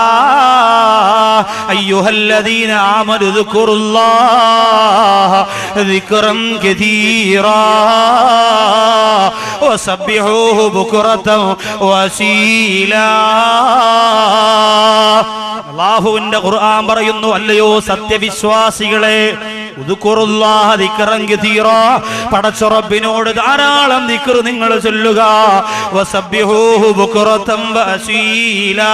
അയ്യുഹല്ലദീന ആമനു ദുക്കുറുല്ലാഹ ദിക്റൻ കതീറാ വസബ്ബിഹൂഹു ബുക്റതൻ വസീലാ അള്ളാഹുവിന്റെ ഖുർആൻ പറയുന്നു അല്ലയോ സത്യവിശ്വാസികളെ ഉദുക്കുറുല്ലാഹ ദിക്റൻ കതീറാ. പടച്ചുറപ്പിനോട് ധാരാളം ദിക്ർ നിങ്ങൾ ചൊല്ലുക വസബ്ബിഹൂഹു ബുക്റതൻ വഅസീലാ.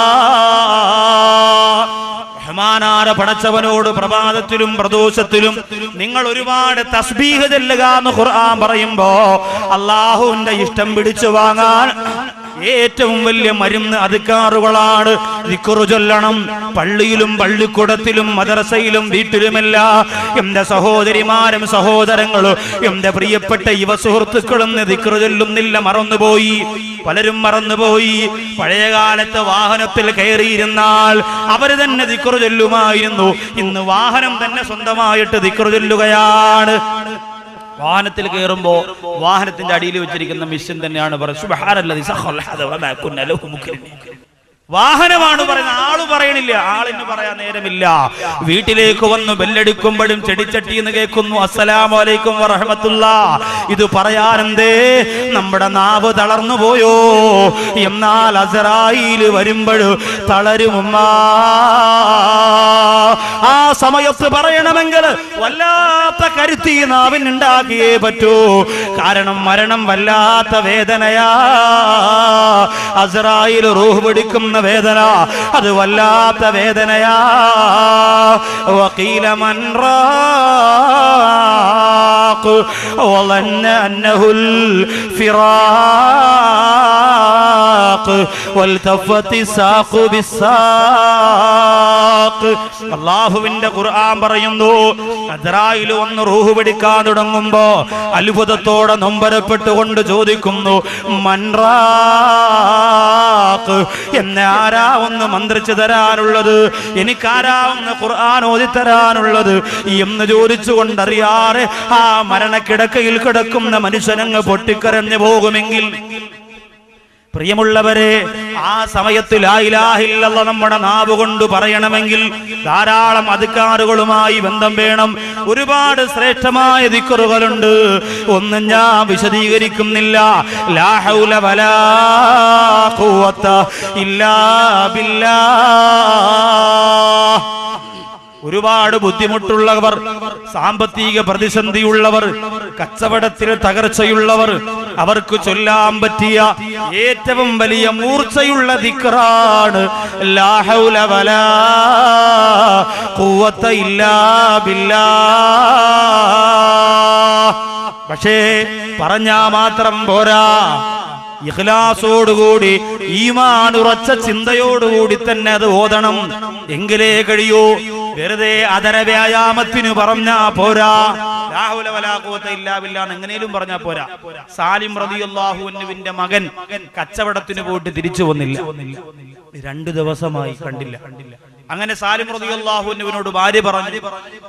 റഹ്മാനാര പടച്ചവനോട് പ്രഭാതത്തിലും പ്രദോഷത്തിലും നിങ്ങൾ ഒരുപാട് തസ്ബീഹ് ചെല്ലുക എന്ന് ഖുർആൻ പറയുമ്പോ അള്ളാഹുവിന്റെ ഇഷ്ടം പിടിച്ചു വാങ്ങാൻ ഏറ്റവും വലിയ മരുന്ന് അധികാറുകളാണ് ദിക്റ് ചൊല്ലണം പള്ളിയിലും പള്ളിക്കൂടത്തിലും മദ്രസയിലും വീട്ടിലുമല്ല എന്റെ സഹോദരിമാരും സഹോദരങ്ങളും എന്റെ പ്രിയപ്പെട്ട യുവ സുഹൃത്തുക്കളും ദിക്റ് ചൊല്ലുന്നില്ല മറന്നുപോയി പലരും മറന്നുപോയി പഴയ കാലത്ത് വാഹനത്തിൽ കയറിയിരുന്നാൽ അവര് തന്നെ ദിക്റ് ചൊല്ലുമായിരുന്നു ഇന്ന് വാഹനം തന്നെ സ്വന്തമായിട്ട് ദിക്റ് ചൊല്ലുകയാണ് വാഹനത്തിൽ കയറുമ്പോ വാഹനത്തിന്റെ അടിയിൽ വെച്ചിരിക്കുന്ന മിഷൻ തന്നെയാണ് പറയുന്നത് സുബ്ഹാനല്ലദീ സഖറ ലഹദ വമാ കുന്ന ലഹു മുഖ്രിനീൻ. വാഹനമാണ് പറയുന്നത് ആള് പറയണില്ല ആളിന് പറയാൻ നേരമില്ല വീട്ടിലേക്ക് വന്ന് ബെല്ലടിക്കുമ്പോഴും ചെടിച്ചട്ടി എന്ന് കേൾക്കുന്നു അസ്സലാമു അലൈക്കും വറഹമത്തുള്ള ഇത് പറയാനെന്തേ നമ്മുടെ നാവ് തളർന്നു പോയോ എന്നാൽ അസറായിൽ വരുമ്പോൾ തളരുമുമ്മ ആ സമയത്ത് പറയണമെങ്കിൽ വല്ലാത്ത കരുത്തി നാവിന് ഉണ്ടാക്കിയേ പറ്റൂ കാരണം മരണം വല്ലാത്ത വേദനയാ അസറായിൽ റൂഹ് പിടിക്കുന്ന വേദന അത് വല്ലാത്ത വേദനയാ വക്കീല മൻറാഖ് وظن أنه الفراق والتفت الساق بالساق അള്ളാഹുവിന്റെ ഖുർആൻ പറയുന്നു അദ്രായിൽ ഒന്ന് റൂഹ് പിടിക്കാൻ തുടങ്ങുമ്പോ അത്ഭുതത്തോടെ നൊമ്പരപ്പെട്ടുകൊണ്ട് ചോദിക്കുന്നു മൻറാക്ക് എന്നെ ആരാ ഒന്ന് മന്ത്രിച്ചു തരാനുള്ളത് എനിക്കാരാ ഒന്ന് ഖുർആൻ ഓതി തരാനുള്ളത് എന്ന് ചോദിച്ചുകൊണ്ടറിയാറെ ആ മരണക്കിടക്കയിൽ കിടക്കുന്ന മനുഷ്യനങ്ങ് പൊട്ടിക്കരഞ്ഞു പോകുമെങ്കിൽ പ്രിയമുള്ളവരെ ആ സമയത്ത് ലായിലാഹില്ല നമ്മുടെ നാവ് കൊണ്ട് പറയണമെങ്കിൽ ധാരാളം അധികാറുകളുമായി ബന്ധം വേണം ഒരുപാട് ശ്രേഷ്ഠമായ ദിക്കറുകളുണ്ട് ഒന്നും ഞാൻ വിശദീകരിക്കുന്നില്ല ലാ ഹൗല വലാ ഖുവത്ത ഇല്ലാ ബില്ലാ ഒരുപാട് ബുദ്ധിമുട്ടുള്ളവർ സാമ്പത്തിക പ്രതിസന്ധിയുള്ളവർ കച്ചവടത്തിൽ തകർച്ചയുള്ളവർ അവർക്ക് ചൊല്ലാൻ പറ്റിയ ഏറ്റവും വലിയ മൂർച്ചയുള്ള ദിക്റാണ് ലാ ഹൗല വലാ ഖുവത്ത ഇല്ലാ ബില്ലാ പക്ഷേ പറഞ്ഞാ മാത്രം പോരാ ഇഖ്ലാസോടുകൂടി ഈമാൻ ഉറച്ച ചിന്തയോടുകൂടി തന്നെ അത് ഓതണം എങ്കിലേ കഴിയൂ വെറുതെ അതര വ്യായാമത്തിന് പറഞ്ഞാ പോരാ ലാഹുല വലാ ഖുവത ഇല്ലാ ബില്ലാ എന്ന് എങ്ങനെയും പറഞ്ഞാ പോരാ സാലിം റളിയല്ലാഹു അൻഹുവിന്റെ മകൻ കച്ചവടത്തിന് പോയിട്ട് തിരിച്ചു വന്നില്ല രണ്ടു ദിവസമായി കണ്ടില്ല അങ്ങനെ സാലിം റളിയല്ലാഹു അൻഹുവിനോട് ഭാര്യ പറഞ്ഞു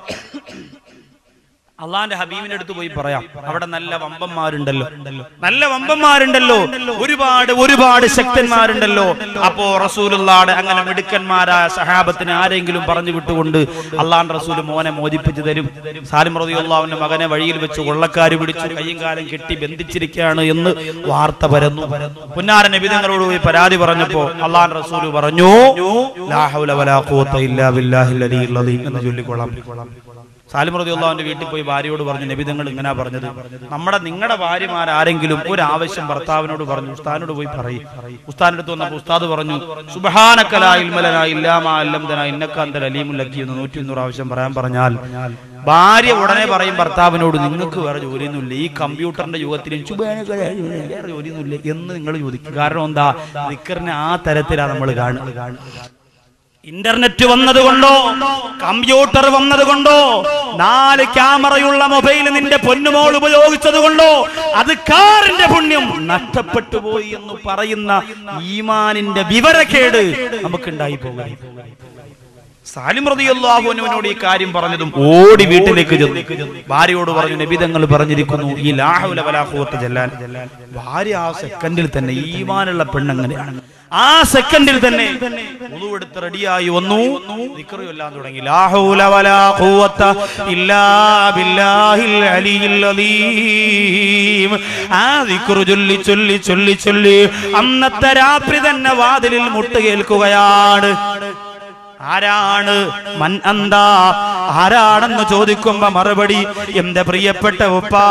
അള്ളാന്റെ ഹബീബിന്റെ അടുത്ത് പോയി പറയാം അവിടെ നല്ല വമ്പന്മാരുണ്ടല്ലോ നല്ല വമ്പന്മാരുണ്ടല്ലോ ഒരുപാട് ഒരുപാട് ശക്തന്മാരുണ്ടല്ലോ അപ്പോ റസൂലുള്ളാടെ അങ്ങനെ മിടുക്കന്മാരായ സഹാബത്തിന് ആരെങ്കിലും പറഞ്ഞു വിട്ടുകൊണ്ട് അള്ളാന്റെ റസൂൽ മോനെ മോചിപ്പിച്ചു തരും സാലിം റതിയുള്ളാവിന്റെ മകനെ വഴിയിൽ വെച്ച് കൊള്ളക്കാര് പിടിച്ചു കയ്യും കാലം കെട്ടി ബന്ധിച്ചിരിക്കുകയാണ് എന്ന് വാർത്ത പരന്നു പുന്നാര നബിതങ്ങളോട് പോയി പരാതി പറഞ്ഞപ്പോ അള്ളാൻ റസൂൽ പറഞ്ഞു ലാ ഹൗല വലാ ഖുവത ഇല്ലാ ബില്ലാഹിൽ അലിയിൽ അലീം എന്ന് ചൊല്ലിക്കൊള്ളാം സാലിം റളിയല്ലാഹുവിന്റെ വീട്ടിൽ പോയി ഭാര്യയോട് പറഞ്ഞു നബി നിങ്ങൾ ഇങ്ങനെ പറഞ്ഞത് നമ്മുടെ നിങ്ങളുടെ ഭാര്യമാർ ആരെങ്കിലും ഒരു ആവശ്യം ഭർത്താവിനോട് പറഞ്ഞു ഉസ്താദിനോട് പോയി പറയും ഉസ്താദിന്റെ അടുത്ത് വന്നപ്പോൾ ഉസ്താദ് പറഞ്ഞു സുബ്ഹാനക ലാ ഇൽമ ലനാ ഇല്ലാ മാ അല്ലംതനാ ഇന്നക അൻതൽ അലീമുൽ ഹക്കീം എന്ന് നൂറ്റി തൊണ്ണൂറ് ആവശ്യം പറയാൻ പറഞ്ഞാൽ ഭാര്യ ഉടനെ പറയും ഭർത്താവിനോട് നിങ്ങൾക്ക് വേറെ ജോലിയൊന്നുമില്ല ഈ കമ്പ്യൂട്ടറിന്റെ യുഗത്തിൽ എനിക്ക് വേറെ വേറെ ജോലിയൊന്നുമില്ല എന്ന് നിങ്ങൾ ചോദിക്കും കാരണം എന്താ നിക്കറിനെ ആ തരത്തിലാണ് നമ്മൾ കാണുക ഇന്റർനെറ്റ് വന്നതുകൊണ്ടോ കമ്പ്യൂട്ടർ വന്നതുകൊണ്ടോ നാല് ക്യാമറയുള്ള മൊബൈൽ നിന്റെ പൊന്നുമോൾ ഉപയോഗിച്ചത് കൊണ്ടോ അത് കാറിന്റെ പുണ്യം നഷ്ടപ്പെട്ടു പോയി എന്ന് പറയുന്ന ഈമാനിന്റെ വിവരക്കേട് നമുക്കുണ്ടായി പോകരുത് സാലിം റളിയല്ലാഹുവിനോട് ഈ കാര്യം പറഞ്ഞതും ഓടി വീട്ടിലേക്ക് ചെന്നു ഭാര്യയോട് പറഞ്ഞു നബിതങ്ങൾ പറഞ്ഞിരിക്കുന്നു ഈ ലാഹുല വലാഹുവത്ത് ജല്ലാൻ ഭാര്യ ആ സെക്കൻഡിൽ തന്നെ ഈമാനുള്ള പെണ്ണങ്ങനെയാണ് ആ സെക്കൻഡിൽ തന്നെ ഉളുവെടുത്ത് റെഡിയായി വന്നു ദിക്റ് ചൊല്ലാൻ തുടങ്ങി ലാ ഹൗല വലാ ഖുവത്ത ഇല്ലാ ബില്ലാഹിൽ അലിയിൽ അലീം ആ ദിക്റ് ചൊല്ലി ചൊല്ലി ചൊല്ലി ചൊല്ലി അന്നത്തെ രാത്രി തന്നെ വാതിലിൽ മുട്ടുകേൽക്കുകയാണ് ആരാണ് മൻ അന്താ ആരാണെന്ന് ചോദിക്കുമ്പോ മറുപടി എന്റെ പ്രിയപ്പെട്ട ഉപ്പാ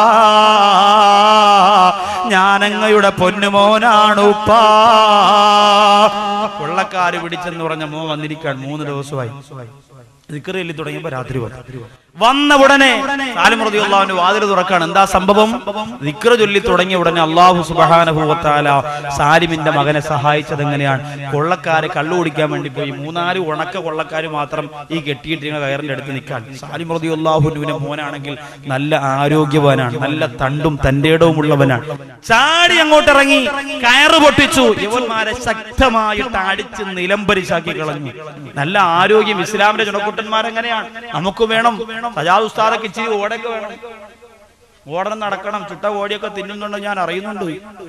ഞാനങ്ങയുടെ പൊന്നുമോനാണ് ഉപ്പാ കൊള്ളക്കാര് പിടിച്ചെന്ന് പറഞ്ഞ മോൻ വന്നിരിക്കാൻ മൂന്ന് ദിവസമായി ദിക്റയിൽ തുടങ്ങിയപ്പോ രാത്രി വന്നു വന്ന ഉടനെ സാലിം റളിയല്ലാഹുവിന്റെ വാതിൽ തുറക്കാണ് എന്താ സംഭവം ദിക്ർ ചൊല്ലി തുടങ്ങിയ ഉടനെ അള്ളാഹു സുബ്ഹാനഹു വതആല സാലിമിന്റെ മകനെ സഹായിച്ചത് എങ്ങനെയാണ് കൊള്ളക്കാരെ കള്ളു കുടിക്കാൻ വേണ്ടി പോയി മൂന്നാല് ഉണക്ക കൊള്ളക്കാര് മാത്രം ഈ കെട്ടിയിട്ടിങ്ങനെ കയറിന്റെ അടുത്ത് നിൽക്കാൻ സാലിം റളിയല്ലാഹുവിന്റെ മോനാണെങ്കിൽ നല്ല ആരോഗ്യവാനാണ് നല്ല തണ്ടും തന്റെ ഇടവും ഉള്ളവനാണ് ചാടി അങ്ങോട്ട് ഇറങ്ങി കയറ് പൊട്ടിച്ചു യവന്മാരെ ശക്തമായിട്ട് അടിച്ച് നിലംപരിശാക്കി കളഞ്ഞു നല്ല ആരോഗ്യം ഇസ്ലാമിന്റെ ചുണക്കുട്ടന്മാരെങ്ങനെയാണ് നമുക്ക് വേണം സജാദ് ഉസ്താദൊക്കെ ഇച്ചിരി ഓടൊക്കെ വേണം ഓടണം നടക്കണം ചുട്ട കോടിയൊക്കെ തിന്നുന്നുണ്ടോ ഞാൻ അറിയുന്നുണ്ട്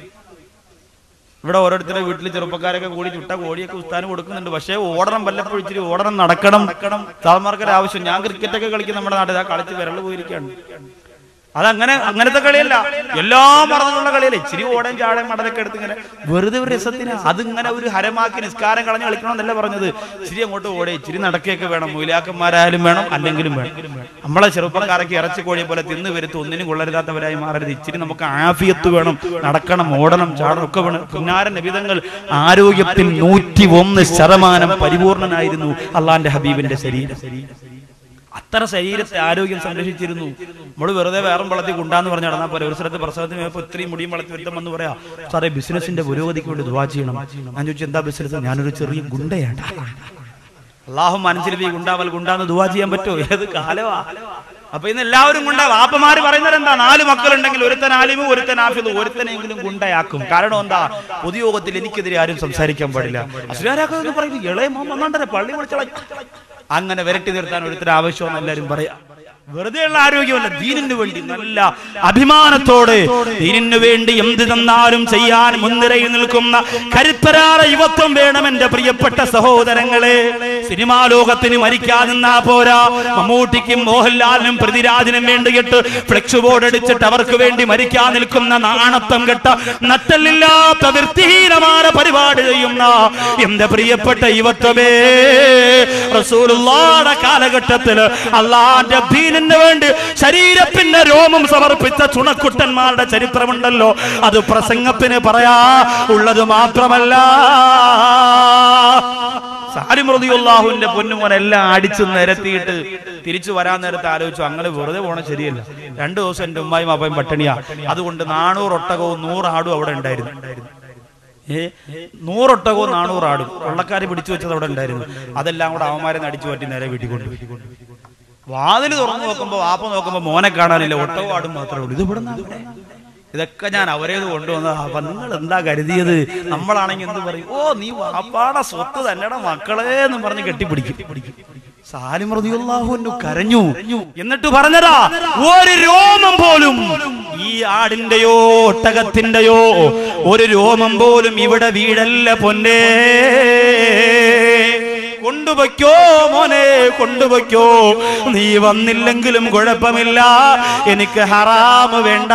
ഇവിടെ ഓരോരുത്തരുടെ വീട്ടിൽ ചെറുപ്പക്കാരൊക്കെ കൂടി ചുട്ട കോടിയൊക്കെ ഉസ്താന് കൊടുക്കുന്നുണ്ട് പക്ഷേ ഓടണം വല്ലപ്പോഴും ഇച്ചിരി ഓടണം നടക്കണം സാധാരണക്കാരുടെ ആവശ്യം ഞാൻ ക്രിക്കറ്റ് ഒക്കെ കളിക്കും നമ്മുടെ നാട്ടിൽ ആ കളിച്ച് വിരൽ പോയിരിക്കുകയാണ് അതങ്ങനെ അങ്ങനത്തെ കളിയല്ല എല്ലാം മറന്നുള്ള കളിയല്ല ഇച്ചിരി ഓടൻ ചാടൻ മടലൊക്കെ എടുത്ത് ഇങ്ങനെ വെറുതെ ഒരു രസത്തിന് അതിങ്ങനെ ഒരു ഹരമാക്കി നിസ്കാരം കളഞ്ഞ് കളിക്കണമെന്നല്ല പറഞ്ഞത് ഇച്ചിരി അങ്ങോട്ട് ഓടെ ഇച്ചിരി നടക്കുകയൊക്കെ വേണം മൂലാക്കന്മാരായാലും വേണം അല്ലെങ്കിലും വേണം നമ്മളെ ചെറുപ്പക്കാരൊക്കെ ഇറച്ചി കോഴിയെ പോലെ തിന്ന് വരുത്ത് ഒന്നിനും കൊള്ളരുതാത്തവരായി മാറരുത് ഇച്ചിരി നമുക്ക് ആഫിയത്ത് വേണം നടക്കണം ഓടണം ചാടണം ഒക്കെ വേണം പുന്നാരൻ നബിതങ്ങൾ ആരോഗ്യത്തിൽ നൂറ്റി ഒന്ന് ശതമാനം പരിപൂർണനായിരുന്നു അള്ളാന്റെ ഹബീബിന്റെ ശരീരം അത്ര ശരീരത്തെ ആരോഗ്യം സംരക്ഷിച്ചിരുന്നു നമ്മൾ വെറുതെ വേറെ വളർത്തി ഗുണ്ടാന്ന് പറഞ്ഞു നടന്നാൽ പോലെ ഒരു സ്ഥലത്ത് പ്രസവത്തിന് പോയപ്പോൾ ഇത്രയും മുടിയും വളർത്തി വരുത്തം എന്ന് പറയാ സാറേ ബിസിനസിന്റെ പുരോഗതിക്ക് വേണ്ടി ദുവാ ചെയ്യണം ഞാൻ ചോദിച്ചു എന്താ ബിസിനസ് ഞാനൊരു ചെറിയ ഗുണ്ടയാണ് അള്ളാഹു മനസ്സിൽ ഈ ഗുണ്ടാവൽ ഗുണ്ടാന്ന് ദുവാ ചെയ്യാൻ പറ്റുമോ ഏത് കാലമാ അപ്പൊ ഇന്ന് എല്ലാവരും ഗുണ്ട വാപ്പമാര് പറയുന്നത് എന്താ നാല് മക്കളുണ്ടെങ്കിൽ ഒരുത്തൻ ആലിമും ഒരുത്തൻ ആഫിദും ഒരുത്തനെങ്കിലും ഗുണ്ടയാക്കും കാരണം എന്താ പൊതുയോഗത്തിൽ എനിക്കെതിരെ ആരും സംസാരിക്കാൻ പാടില്ല അസുരാരാക്കെന്ന് പറയുന്നത് ഇളയ മോൻ വന്നാണ്ടേ പള്ളി വിളിച്ചള അങ്ങനെ വിരട്ടി നിർത്താൻ ഒരുത്തര ആവശ്യമെന്ന് എല്ലാവരും പറയാം വെറുതെയുള്ള ആരോഗ്യമല്ല ദീനിന് വേണ്ടി നല്ല അഭിമാനത്തോടെ ദീനിന് വേണ്ടി എന്ത് തന്നാലും ചെയ്യാൻ മുൻനിരയിൽ നിൽക്കുന്ന കരുത്തരാറ യുവത്വം വേണം എന്റെ പ്രിയപ്പെട്ട സഹോദരങ്ങളെ സിനിമാ ലോകത്തിന് മരിക്കാൻ നിന്നാ പോരാ മമ്മൂട്ടിക്കും മോഹൻലാലിനും പൃഥ്വിരാജിനും വേണ്ടിയിട്ട് ഫ്ലെക്സ് ബോർഡ് അടിച്ചിട്ട് അവർക്ക് വേണ്ടി മരിക്കാൻ നിൽക്കുന്ന നാണത്വം കെട്ട നട്ടല്ലില്ലാത്ത വൃത്തിഹീനമായ പരിപാടി ചെയ്യുന്ന എന്റെ പ്രിയപ്പെട്ട യുവത്വമേ റസൂലുള്ളാടെ കാലഘട്ടത്തിൽ അള്ളാന്റെ ദീനിന് വേണ്ടി ശരീരത്തിന്റെ രോമം സമർപ്പിച്ച ചുണക്കുട്ടന്മാരുടെ ചരിത്രമുണ്ടല്ലോ അത് പ്രസംഗത്തിന് പറയാ ഉള്ളത് മാത്രമല്ല സാരിമൃതിയുള്ളാഹുവിന്റെ പൊന്നുമോൻ എല്ലാം അടിച്ചു നിരത്തിയിട്ട് തിരിച്ചു വരാൻ നേരത്തെ ആലോചിച്ചു അങ്ങനെ വെറുതെ പോണ ശരിയല്ല രണ്ടു ദിവസം എന്റെ ഉമ്മായും അപ്പയും പട്ടിണിയാ അതുകൊണ്ട് നാനൂറ് ഒട്ടകവും നൂറാടും അവിടെ ഉണ്ടായിരുന്നു ഏ നൂറൊട്ടകവും നാനൂറാടും കൊള്ളക്കാര് പിടിച്ചു വെച്ചത് അവിടെ ഉണ്ടായിരുന്നു അതെല്ലാം കൂടെ അവന്മാരെ അടിച്ചു പറ്റി നേരെ വീട്ടിൽ കൊണ്ട് വാതിൽ തുറന്നു നോക്കുമ്പോ വാപ്പ നോക്കുമ്പോ മോനെ കാണാനില്ല ഒട്ടകവും ആടും മാത്രമേ ഉള്ളൂ ഇത് ഇവിടെ ഇതൊക്കെ ഞാൻ അവരേത് കൊണ്ടുവന്ന അപ്പൊ നിങ്ങൾ എന്താ കരുതിയത് നമ്മളാണെങ്കിൽ എന്ത് പറയും ഓ നീ വാപ്പാടെ സ്വത്ത് തന്നെയുടെ മക്കളെ എന്ന് പറഞ്ഞ് കെട്ടിപ്പിടിക്കും സാലിം റളിയല്ലാഹു കരഞ്ഞു എന്നിട്ട് പറഞ്ഞതാ ഒരു രോമം പോലും ഈ ആടിന്റെയോ ഒട്ടകത്തിന്റെയോ ഒരു രോമം പോലും ഇവിടെ വീടല്ല പൊന്നേ കൊണ്ടുവയ്ക്കോ മോനെ കൊണ്ടുവയ്ക്കോ നീ വന്നില്ലെങ്കിലും കുഴപ്പമില്ല എനിക്ക് ഹറാമ് വേണ്ട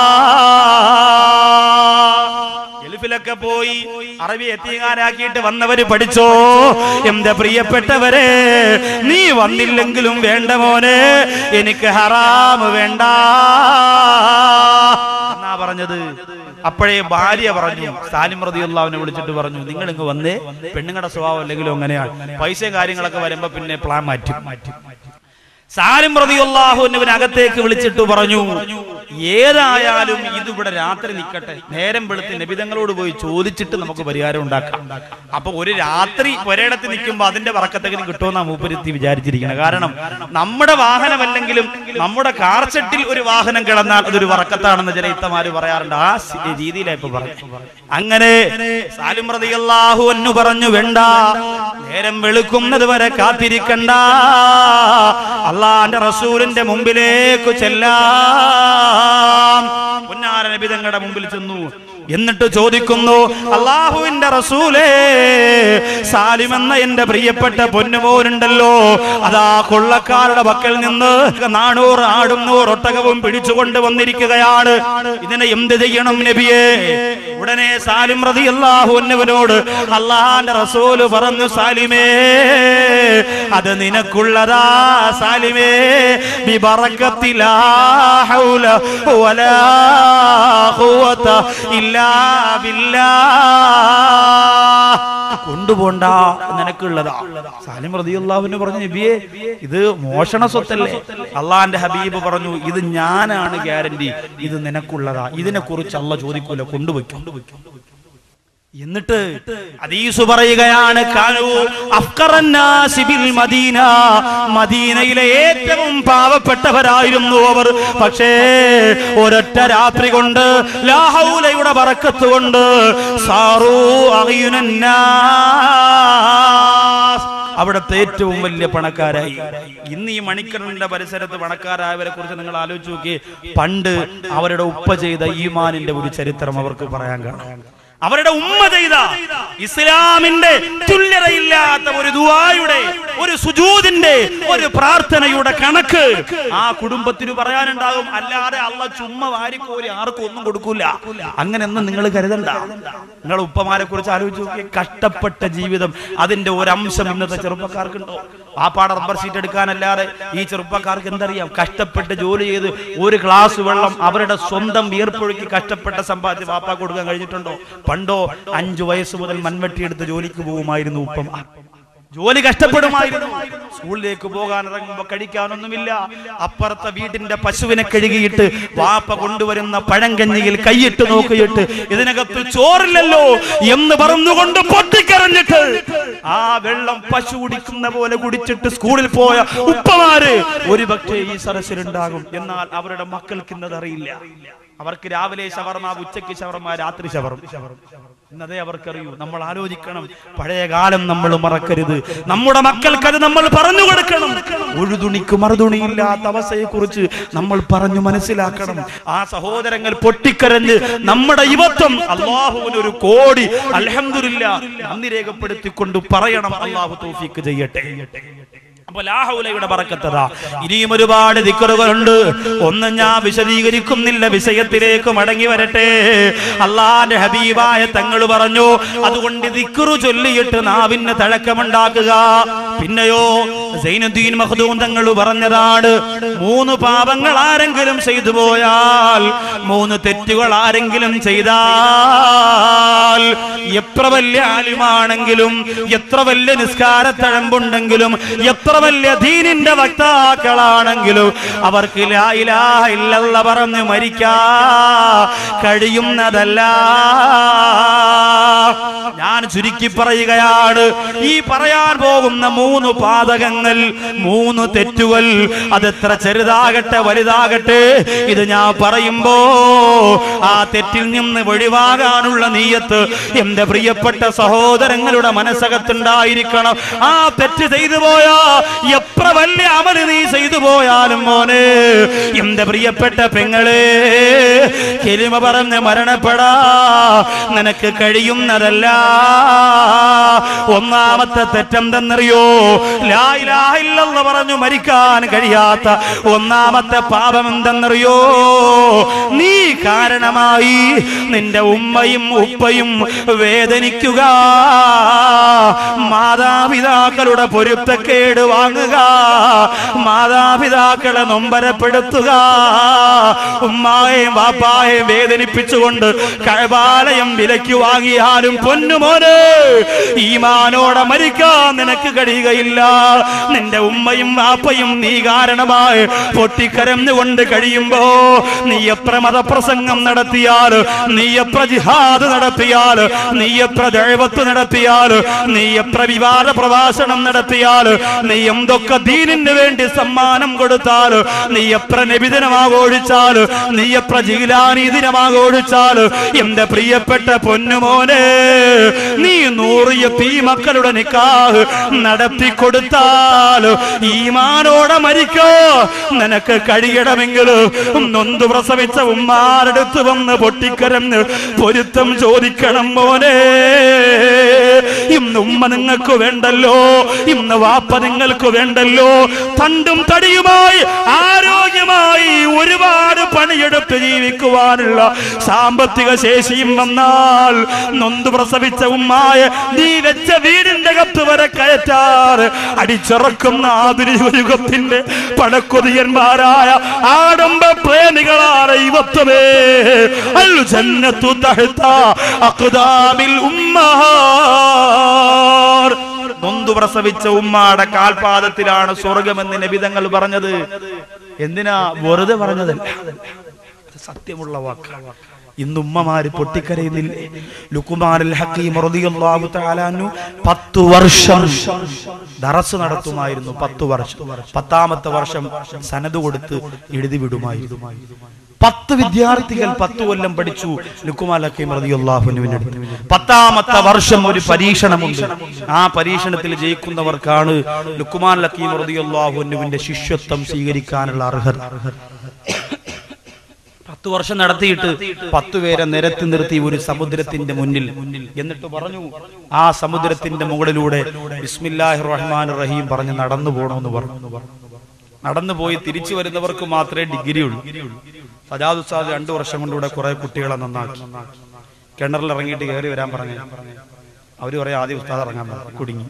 ഗൾഫിലൊക്കെ പോയി അറബി എത്തിങ്ങാനാക്കിയിട്ട് വന്നവര് പഠിച്ചോ എന്റെ പ്രിയപ്പെട്ടവരെ നീ വന്നില്ലെങ്കിലും വേണ്ട മോനെ എനിക്ക് ഹറാമ് വേണ്ട എന്നാ പറഞ്ഞത് അപ്പോഴേ ഭാര്യ പറഞ്ഞു സാലിം റതിയുള്ളവനെ വിളിച്ചിട്ട് പറഞ്ഞു നിങ്ങൾ ഇങ്ങ് വന്നേ പെണ്ണുങ്ങളുടെ സ്വഭാവം അല്ലെങ്കിലും അങ്ങനെയാണ് പൈസയും കാര്യങ്ങളൊക്കെ വരുമ്പോ പിന്നെ പ്ലാൻ മാറ്റും സാലിം റതിയുള്ളാഹുവിനെ അകത്തേക്ക് വിളിച്ചിട്ട് പറഞ്ഞു ഏതായാലും ഇതിവിടെ രാത്രി നിൽക്കട്ടെ നേരം വെളുത്ത് നബിതങ്ങളോട് പോയി ചോദിച്ചിട്ട് നമുക്ക് പരിഹാരം ഉണ്ടാക്കാം അപ്പൊ ഒരു രാത്രി ഒരിടത്ത് നിൽക്കുമ്പോ അതിന്റെ വറക്കത്തെങ്കിലും കിട്ടുമെന്നാ മൂപ്പരുത്തി വിചാരിച്ചിരിക്കണം കാരണം നമ്മുടെ വാഹനമല്ലെങ്കിലും നമ്മുടെ കാർ സെറ്റിൽ ഒരു വാഹനം കിടന്നാൽ അതൊരു വറക്കത്താണെന്ന് ചില ഇത്തമാര് പറയാറുണ്ട് ആ സി- രീതിയിലാ ഇപ്പൊ പറഞ്ഞു അങ്ങനെ സാലിം റളിയല്ലാഹു അൻഹു പറഞ്ഞു വേണ്ട നേരം വെളുക്കുന്നത് വരെ കാത്തിരിക്കണ്ട അള്ളാന്റെ റസൂലിന്റെ മുമ്പിലേക്ക് ചെല്ലാം പൊന്നാര നബി തങ്ങളുടെ മുമ്പിൽ ചെന്നു എന്നിട്ട് ചോദിക്കുന്നു അള്ളാഹുവിന്റെ റസൂലേ സാലിം എന്ന എന്റെ പ്രിയപ്പെട്ട പൊന്നുമോനുണ്ടല്ലോ അതാ കൊള്ളക്കാരുടെ പക്കൽ നിന്ന് നാനൂറ് ആടും നൂറ് ഒട്ടകവും പിടിച്ചുകൊണ്ട് വന്നിരിക്കുകയാണ് ഇതിനെ എന്ത് ചെയ്യണം നബിയെ ഉടനെ സാലിം റതി അള്ളാഹുവിനോട് അള്ളാഹാന്റെ റസൂല് പറഞ്ഞു സാലിമേ അത് നിനക്കുള്ളതാ സാലിമേ ബിബറക്കത്തിലാ ഹൗല വലാ ഖുവത ഇല്ലാ ബില്ലാ കൊണ്ടുപോണ്ട നിനക്കുള്ളതാ സാലിം റതിയുള്ളാഹുവിന് പറഞ്ഞു നബിയെ ഇത് മോഷണ സ്വത്തല്ലേ അള്ളാന്റെ ഹബീബ് പറഞ്ഞു ഇത് ഞാനാണ് ഗ്യാരണ്ടി ഇത് നിനക്കുള്ളതാ ഇതിനെ കുറിച്ച് അള്ള ചോദിക്കൂല കൊണ്ടുവയ്ക്കും എന്നിട്ട് ഹദീസ് പറയുകയാണ് കാനൂ അഫ്ഖറന്നാസി ബിൽ മദീന മദീനയിലെ ഏറ്റവും പാവപ്പെട്ടവരായിരുന്നു അവർ പക്ഷേ ഒരൊറ്റ രാത്രി കൊണ്ട് ലാഹൗലയുടെ ബറക്കത്ത് കൊണ്ട് സാറൂ അഹിയുനന്നാസ് അവിടുത്തെ ഏറ്റവും വലിയ പണക്കാരായി ഇന്ന് ഈ മണിക്കറിന്റെ പരിസരത്ത് പണക്കാരായവരെ കുറിച്ച് നിങ്ങൾ ആലോചിച്ച് നോക്കി പണ്ട് അവരുടെ ഉപ്പ ചെയ്ത ഈമാനിന്റെ ഒരു ചരിത്രം അവർക്ക് പറയാൻ കാണാം അവരുടെ ഉമ്മ ചെയ്ത ഇസ്ലാമിന്റെ തുല്യതയില്ലാത്ത ഒരു ദുആയുടെ ഒരു സുജൂദിന്റെ ഒരു പ്രാർത്ഥനയുടെ കണക്ക് ആ കുടുംബത്തിന് പറയാനുണ്ടാകും അല്ലാതെ അള്ള ചുമ്മാ വാരിക്കോരി ആർക്കും ഒന്നും കൊടുക്കൂല അങ്ങനെയൊന്നും നിങ്ങൾ കരുതണ്ട നിങ്ങൾ ഉപ്പമാരെ കുറിച്ച് ആലോചിച്ച് നോക്കി കഷ്ടപ്പെട്ട ജീവിതം അതിന്റെ ഒരംശം ഇന്നത്തെ ചെറുപ്പക്കാർക്കുണ്ടോ പാപ്പാടെ റബ്ബർ ഷീറ്റ് എടുക്കാനല്ലാതെ ഈ ചെറുപ്പക്കാർക്ക് എന്തറിയാം കഷ്ടപ്പെട്ട് ജോലി ചെയ്ത് ഒരു ഗ്ലാസ് വെള്ളം അവരുടെ സ്വന്തം വിയർപ്പൊഴുക്കി കഷ്ടപ്പെട്ട സമ്പാദിച്ച് പാപ്പ കൊടുക്കാൻ കഴിഞ്ഞിട്ടുണ്ടോ പണ്ടോ അഞ്ചു വയസ്സ് മുതൽ മൺവെട്ടിയെടുത്ത് ജോലിക്ക് പോകുമായിരുന്നു ഉപ്പം ജോലി കഷ്ടപ്പെടുമായിരുന്നു സ്കൂളിലേക്ക് പോകാൻ ഇറങ്ങുമ്പോ കഴിക്കാനൊന്നുമില്ല അപ്പുറത്തെ വീടിന്റെ പശുവിനെ കഴുകിയിട്ട് വാപ്പ കൊണ്ടുവരുന്ന പഴങ്കഞ്ഞിയിൽ കൈയിട്ട് നോക്കിയിട്ട് ഇതിനകത്ത് ചോറില്ലല്ലോ എന്ന് പറഞ്ഞുകൊണ്ട് പൊട്ടിക്കരഞ്ഞിട്ട് ആ വെള്ളം പശു കുടിക്കുന്ന പോലെ കുടിച്ചിട്ട് സ്കൂളിൽ പോയ ഉപ്പമാര് ഒരു പക്ഷേ ഈ സരസിലുണ്ടാകും എന്നാൽ അവരുടെ മക്കൾക്ക് ഇന്നത് അറിയില്ല അവർക്ക് രാവിലെ ഷവർമ ഉച്ചയ്ക്ക് ഷവർമ രാത്രി ഷവർമ എന്നതേ അവർക്കറിയൂ നമ്മൾ ആലോചിക്കണം പഴയ കാലം നമ്മൾ മറക്കരുത് നമ്മുടെ മക്കൾക്ക് അത് നമ്മൾ പറഞ്ഞു കൊടുക്കണം ഒരു തുണിക്ക് മറുതുണിയില്ലാത്ത അവസ്ഥയെ കുറിച്ച് നമ്മൾ പറഞ്ഞു മനസ്സിലാക്കണം ആ സഹോദരങ്ങൾ പൊട്ടിക്കരഞ്ഞ് നമ്മുടെ യുവത്വം അള്ളാഹുവിന് ഒരു കോടി അലഹമില്ല നന്ദി രേഖപ്പെടുത്തിക്കൊണ്ട് പറയണം അള്ളാഹു തൗഫീക്ക് ചെയ്യട്ടെ അപ്പൊ ലാഹൗലയുടെ പറക്കത്തതാ ഇനിയും ഒരുപാട് ദിക്കറുകളുണ്ട് ഒന്നും ഞാൻ വിശദീകരിക്കുന്നില്ല വിഷയത്തിലേക്ക് മടങ്ങി വരട്ടെ അള്ളാന്റെ ഹബീബായ തങ്ങൾ പറഞ്ഞു അതുകൊണ്ട് ദിക്കറു ചൊല്ലിയിട്ട് നാവിന് തഴക്കമുണ്ടാക്കുക പിന്നെയോ സൈനുദ്ദീൻ മഹദൂൻ തങ്ങൾ പറഞ്ഞതാണ് മൂന്ന് പാപങ്ങൾ ആരെങ്കിലും ചെയ്തു പോയാൽ മൂന്ന് തെറ്റുകൾ ആരെങ്കിലും ചെയ്താൽ എത്ര വലിയ ആലിമാണെങ്കിലും എത്ര വലിയ നിസ്കാരത്തഴമ്പുണ്ടെങ്കിലും എത്ര വലിയ ദീനിന്റെ വക്താക്കളാണെങ്കിലും അവർക്ക് ലാ ഇലാഹ ഇല്ലല്ല പറഞ്ഞ് മരിക്കാ കഴിയുന്നതല്ല ഞാൻ ചുരുക്കി പറയുകയാണ് ഈ പറയാൻ പോകുന്ന മൂന്ന് പാതകങ്ങൾ മൂന്ന് തെറ്റുകൾ അതെത്ര ചെറുതാകട്ടെ വലുതാകട്ടെ ഇത് ഞാൻ പറയുമ്പോ ആ തെറ്റിൽ നിന്ന് ഒഴിവാകാനുള്ള നീയത്ത് എന്റെ പ്രിയപ്പെട്ട സഹോദരങ്ങളുടെ മനസ്സകത്തുണ്ടായിരിക്കണം ആ തെറ്റ് ചെയ്തു പോയാ എത്ര വലിയ അമല് നീ ചെയ്തു പോയാലും മോനെ എന്റെ പ്രിയപ്പെട്ട പെങ്ങളെ കെലിമ പറഞ്ഞ് മരണപ്പെടാ നിനക്ക് കഴിയുന്നതല്ല ഒന്നാമത്തെ തെറ്റെന്തെന്നറിയോ ലായിലാഹില്ലെന്ന് പറഞ്ഞു മരിക്കാൻ കഴിയാത്ത ഒന്നാമത്തെ പാപം എന്തെന്നറിയോ നീ കാരണമായി നിന്റെ ഉമ്മയും ഉപ്പയും വേദനിക്കുക മാതാപിതാക്കളുടെ പൊരുത്തക്കേട് വാങ്ങുക മാതാപിതാക്കളെ നൊമ്പരപ്പെടുത്തുക ഉമ്മായെയും വാപ്പായെയും വേദനിപ്പിച്ചുകൊണ്ട് കഴബാലയം വിലയ്ക്ക് വാങ്ങിയാലും പൊന്നുമോനെ ഈമാനോടെ മരിക്കാൻ നിനക്ക് കഴിയുകയില്ല നിന്റെ ഉമ്മയും വാപ്പയും നീ കാരണമായി പൊട്ടിക്കരഞ്ഞുകൊണ്ട് കഴിയുമ്പോ നീ എത്ര മതപ്രസംഗം നടത്തിയാൽ നീ എത്ര ജിഹാദ് നടത്തിയാൽ നീ എത്ര ദൈവത്ത് നടത്തിയാൽ നീ എത്ര വിവാദ പ്രഭാഷണം നടത്തിയാൽ നീ എന്തൊക്കെ ദീനിന് വേണ്ടി സമ്മാനം കൊടുത്താൽ നീ എത്ര നബിദിനം ആഘോഷിച്ചാൽ നീ എത്ര ജീലാനി ദിനം ആഘോഷിച്ചാൽ എന്റെ പ്രിയപ്പെട്ട പൊന്നുമോനെ നീ നൂറിയത്തി മക്കളുടെ നിക്കാഹ് നടത്തി കൊടുത്താൽ ഈമാനോടെ മരിക്കോ നിനക്ക് കഴിയണമെങ്കിൽ നൊന്ത് പ്രസവിച്ച ഉമ്മാരടുത്ത് വന്ന് പൊട്ടിക്കരന്ന് പൊരുത്തം ചോദിക്കണം മോനെ ഇന്ന് ഉമ്മ നിങ്ങൾക്ക് വേണ്ടല്ലോ ഇന്ന് വാപ്പ നിങ്ങൾക്ക് വേണ്ടല്ലോ തണ്ടും തടിയുമായി ആരോഗ്യമായി ഒരുപാട് പണിയെടുത്ത് ജീവിക്കുവാനുള്ള സാമ്പത്തിക ശേഷിയും വന്നാൽ നൊന്ത് പ്രസവിച്ച ഉമ്മായ നീ വെച്ച വീടിന്റെ കത്ത് വരെ കയറ്റാറ് അടിച്ചിറക്കുന്ന ആധുനിക യുഗത്തിന്റെ പണക്കൊതിയന്മാരായ ആഡംബ പ്രേമികളാണ് ഇവത്വമേ അൽ ജന്നത്തു തഹ്ത അഖ്ദാമിൽ ഉമ്മഹാർ നൊന്തു പ്രസവിച്ച ഉമ്മാടെ കാൽപാദത്തിലാണ് സ്വർഗമെന്ന് നബിതങ്ങൾ പറഞ്ഞത് എന്തിനാ വെറുതെ പറഞ്ഞതല്ല അത് സത്യമുള്ള വാക്കാണ് ഇന്ന് ഉമ്മമാര് പൊട്ടിക്കരയുന്നില്ലേ ലുക്കുമാരിൽ ഹക്കീം റളിയല്ലാഹു തആല അൻഹു പത്തു വർഷം ദറസ് നടത്തുമായിരുന്നു പത്തു വർഷം പത്താമത്തെ വർഷം സനത് കൊടുത്ത് എഴുതി വിടുമായിരുന്നു പത്ത് വിദ്യാർത്ഥികൾ പത്ത് കൊല്ലം പഠിച്ചു ലുക്കുമാൽ ഹക്കീം റളിയല്ലാഹുവിന്റെ അടുത്ത് പത്താമത്തെ വർഷം ഒരു പരീക്ഷണമുണ്ട് ആ പരീക്ഷണത്തിൽ ജയിക്കുന്നവർക്കാണ് ലുക്കുമാൻ ഹക്കീം റളിയല്ലാഹുവിന്റെ ശിഷ്യത്വം സ്വീകരിക്കാനുള്ള അർഹത പത്ത് വർഷം നടത്തിയിട്ട് പത്തു പേരെ നിരത്തി നിർത്തി ഒരു സമുദ്രത്തിന്റെ മുന്നിൽ എന്നിട്ട് പറഞ്ഞു ആ സമുദ്രത്തിന്റെ മുകളിലൂടെ ബിസ്മില്ലാഹി റഹ്മാൻ റഹീം പറഞ്ഞ് നടന്നു പോകണമെന്ന് പറഞ്ഞു നടന്നു പോയി തിരിച്ചു വരുന്നവർക്ക് മാത്രമേ ഡിഗ്രി ഉള്ളൂ സജാദ് ഉസ്താദ് രണ്ടു വർഷം കൊണ്ടുകൂടെ കുറെ കുട്ടികളെ നന്നാക്കി കിണറിൽ ഇറങ്ങിയിട്ട് കയറി വരാൻ പറഞ്ഞു അവര് പറയാം ആദ്യം ഉസ്താദ് ഇറങ്ങാൻ പറഞ്ഞു കുടുങ്ങി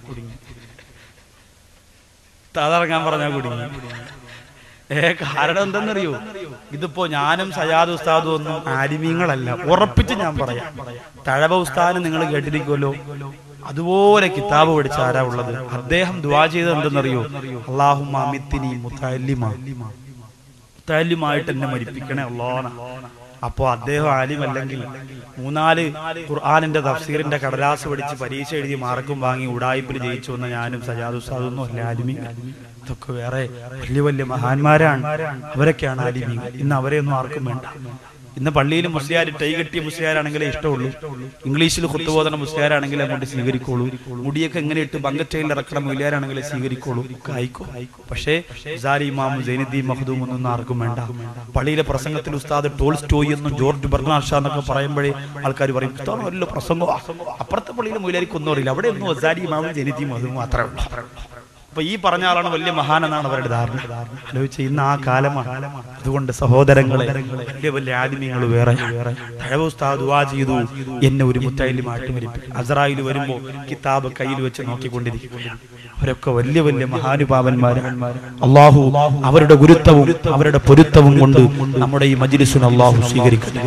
ഉസ്താദ് ഇറങ്ങാൻ പറഞ്ഞാൽ കുടുങ്ങി ഏ കാരണം എന്തെന്നറിയോ ഇതിപ്പോ ഞാനും സജാദ് ഉസ്താദും ഒന്നും ആലിമീങ്ങളല്ല ഉറപ്പിച്ച് ഞാൻ പറയാം തഴവ ഉസ്താദ് നിങ്ങൾ കേട്ടിരിക്കുമല്ലോ അതുപോലെ കിതാബ് പഠിച്ച ആരാ ഉള്ളത് അദ്ദേഹം ദുവാ ചെയ്തത് എന്തെന്നറിയോ അള്ളാഹു മാമിത്തിനി മുത്തല്ലിമ മുത്തല്ലിമായിട്ട് എന്നെ മരിപ്പിക്കണേ അള്ളാഹന അപ്പോ അദ്ദേഹം ആലിമല്ലെങ്കിൽ മൂന്നാല് ഖുർആാനിന്റെ തഫ്സീറിന്റെ കടലാസ് പഠിച്ച് പരീക്ഷ എഴുതി മാർക്കും വാങ്ങി ഉടായ്പിൽ ജയിച്ചു വന്ന ഞാനും സജാദ് ഉസ്താദൊന്നും അല്ല ആലിമി ഇതൊക്കെ വേറെ വലിയ വലിയ മഹാന്മാരാണ് അവരൊക്കെയാണ് ആലിമി ഇന്ന് അവരെയൊന്നും ആർക്കും വേണ്ട ഇന്ന് പള്ളിയിൽ മുസ്ലിയാർ ടൈ കെട്ടിയ മുസ്ലിയാരാണെങ്കിലേ ഇഷ്ടമുള്ളൂ ഇംഗ്ലീഷിൽ കുത്തുബോധന മുസ്ലിയാരാണെങ്കിൽ അങ്ങോട്ട് സ്വീകരിക്കോളൂ മുടിയൊക്കെ എങ്ങനെ ഇട്ട് ബങ്കറ്റയിൽ ഇറക്കണം മുസ്ലിയാരാണെങ്കിലേ സ്വീകരിക്കോളൂ ഒക്കെ ആയിക്കോ പക്ഷേ സാരി ഇമാം ജൈനുദ്ദീൻ മഹദൂം ഒന്നും ആർക്കും വേണ്ട പള്ളിയിലെ പ്രസംഗത്തിൽ ഉസ്താദ് ടോൾ സ്റ്റോയി എന്നും ജോർജ് ബർണാഡ് ഷാ എന്നൊക്കെ പറയുമ്പോഴേ ആൾക്കാർ പറയും ഉസ്താദ് വല്ല പ്രസംഗം അപ്പുറത്തെ പള്ളിയിലെ മുയിലാരിക്ക് ഒന്നും അറിയില്ല അവിടെ ഒന്നും അസാരി ഇമാമും ജൈനുദ്ദീൻ മഹദൂം മാത്രമേ ഉള്ളൂ അപ്പൊ ഈ പറഞ്ഞ ആളാണ് വലിയ മഹാനെന്നാണ് അവരുടെ ധാരണ ആലോചിച്ച് ഇന്ന് ആ കാലമാണ് അതുകൊണ്ട് സഹോദരങ്ങളെ വലിയ വലിയ ആലിമ്യങ്ങൾ വേറെ തഴവുസ്താദ് ദുവാ ചെയ്തു എന്നെ ഒരു മുത്തൈലി മാറ്റിമരിപ്പിക്കും അസറായിൽ വരുമ്പോ കിതാബ് കയ്യിൽ വെച്ച് നോക്കിക്കൊണ്ടിരിക്കും അവരൊക്കെ വലിയ വലിയ മഹാനുഭാവന്മാരാണ് അള്ളാഹു അവരുടെ ഗുരുത്വവും അവരുടെ പൊരുത്തവും കൊണ്ട് നമ്മുടെ ഈ മജിലിസുൻ അള്ളാഹു സ്വീകരിക്കുന്നു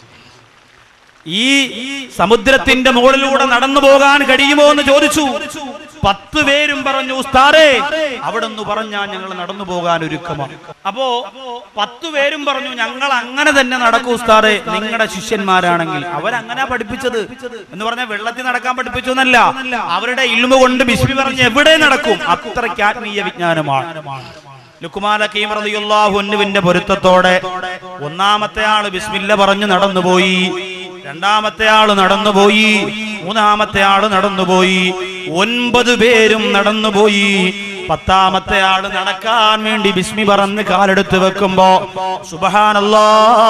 ഈ സമുദ്രത്തിന്റെ മുകളിലൂടെ നടന്നു പോകാൻ കഴിയുമോ എന്ന് ചോദിച്ചു പത്ത് പേരും പറഞ്ഞു ഉസ്താറേ അവിടെ നിന്ന് പറഞ്ഞാ ഞങ്ങൾ നടന്നു പോകാൻ ഒരുക്കമാണ് അപ്പോ പത്ത് പേരും പറഞ്ഞു ഞങ്ങൾ അങ്ങനെ തന്നെ നടക്കൂ ഉസ്താറേ നിങ്ങളുടെ ശിഷ്യന്മാരാണെങ്കിൽ അവരങ്ങനെ പഠിപ്പിച്ചത് എന്ന് പറഞ്ഞാൽ വെള്ളത്തിൽ നടക്കാൻ പഠിപ്പിച്ചു എന്നല്ല അവരുടെ ഇൽമ കൊണ്ട് ബിസ്മി പറഞ്ഞ് എവിടെ നടക്കും അത്രയ്ക്ക് ആത്മീയ വിജ്ഞാനമാണ് ലുക്കുമാലക്കീം റളിയല്ലാഹുവിന്റെ പൊരുത്തത്തോടെ ഒന്നാമത്തെ ആള് ബിസ്മില്ല പറഞ്ഞു നടന്നുപോയി രണ്ടാമത്തെ ആള് നടന്നുപോയി മൂന്നാമത്തെ ആള് നടന്നുപോയി ഒൻപത് പേരും നടന്നുപോയി പത്താമത്തെ ആള് നടക്കാൻ വേണ്ടി ബിസ്മി പറന്ന് കാലെടുത്ത് വെക്കുമ്പോ സുബഹാനല്ലാ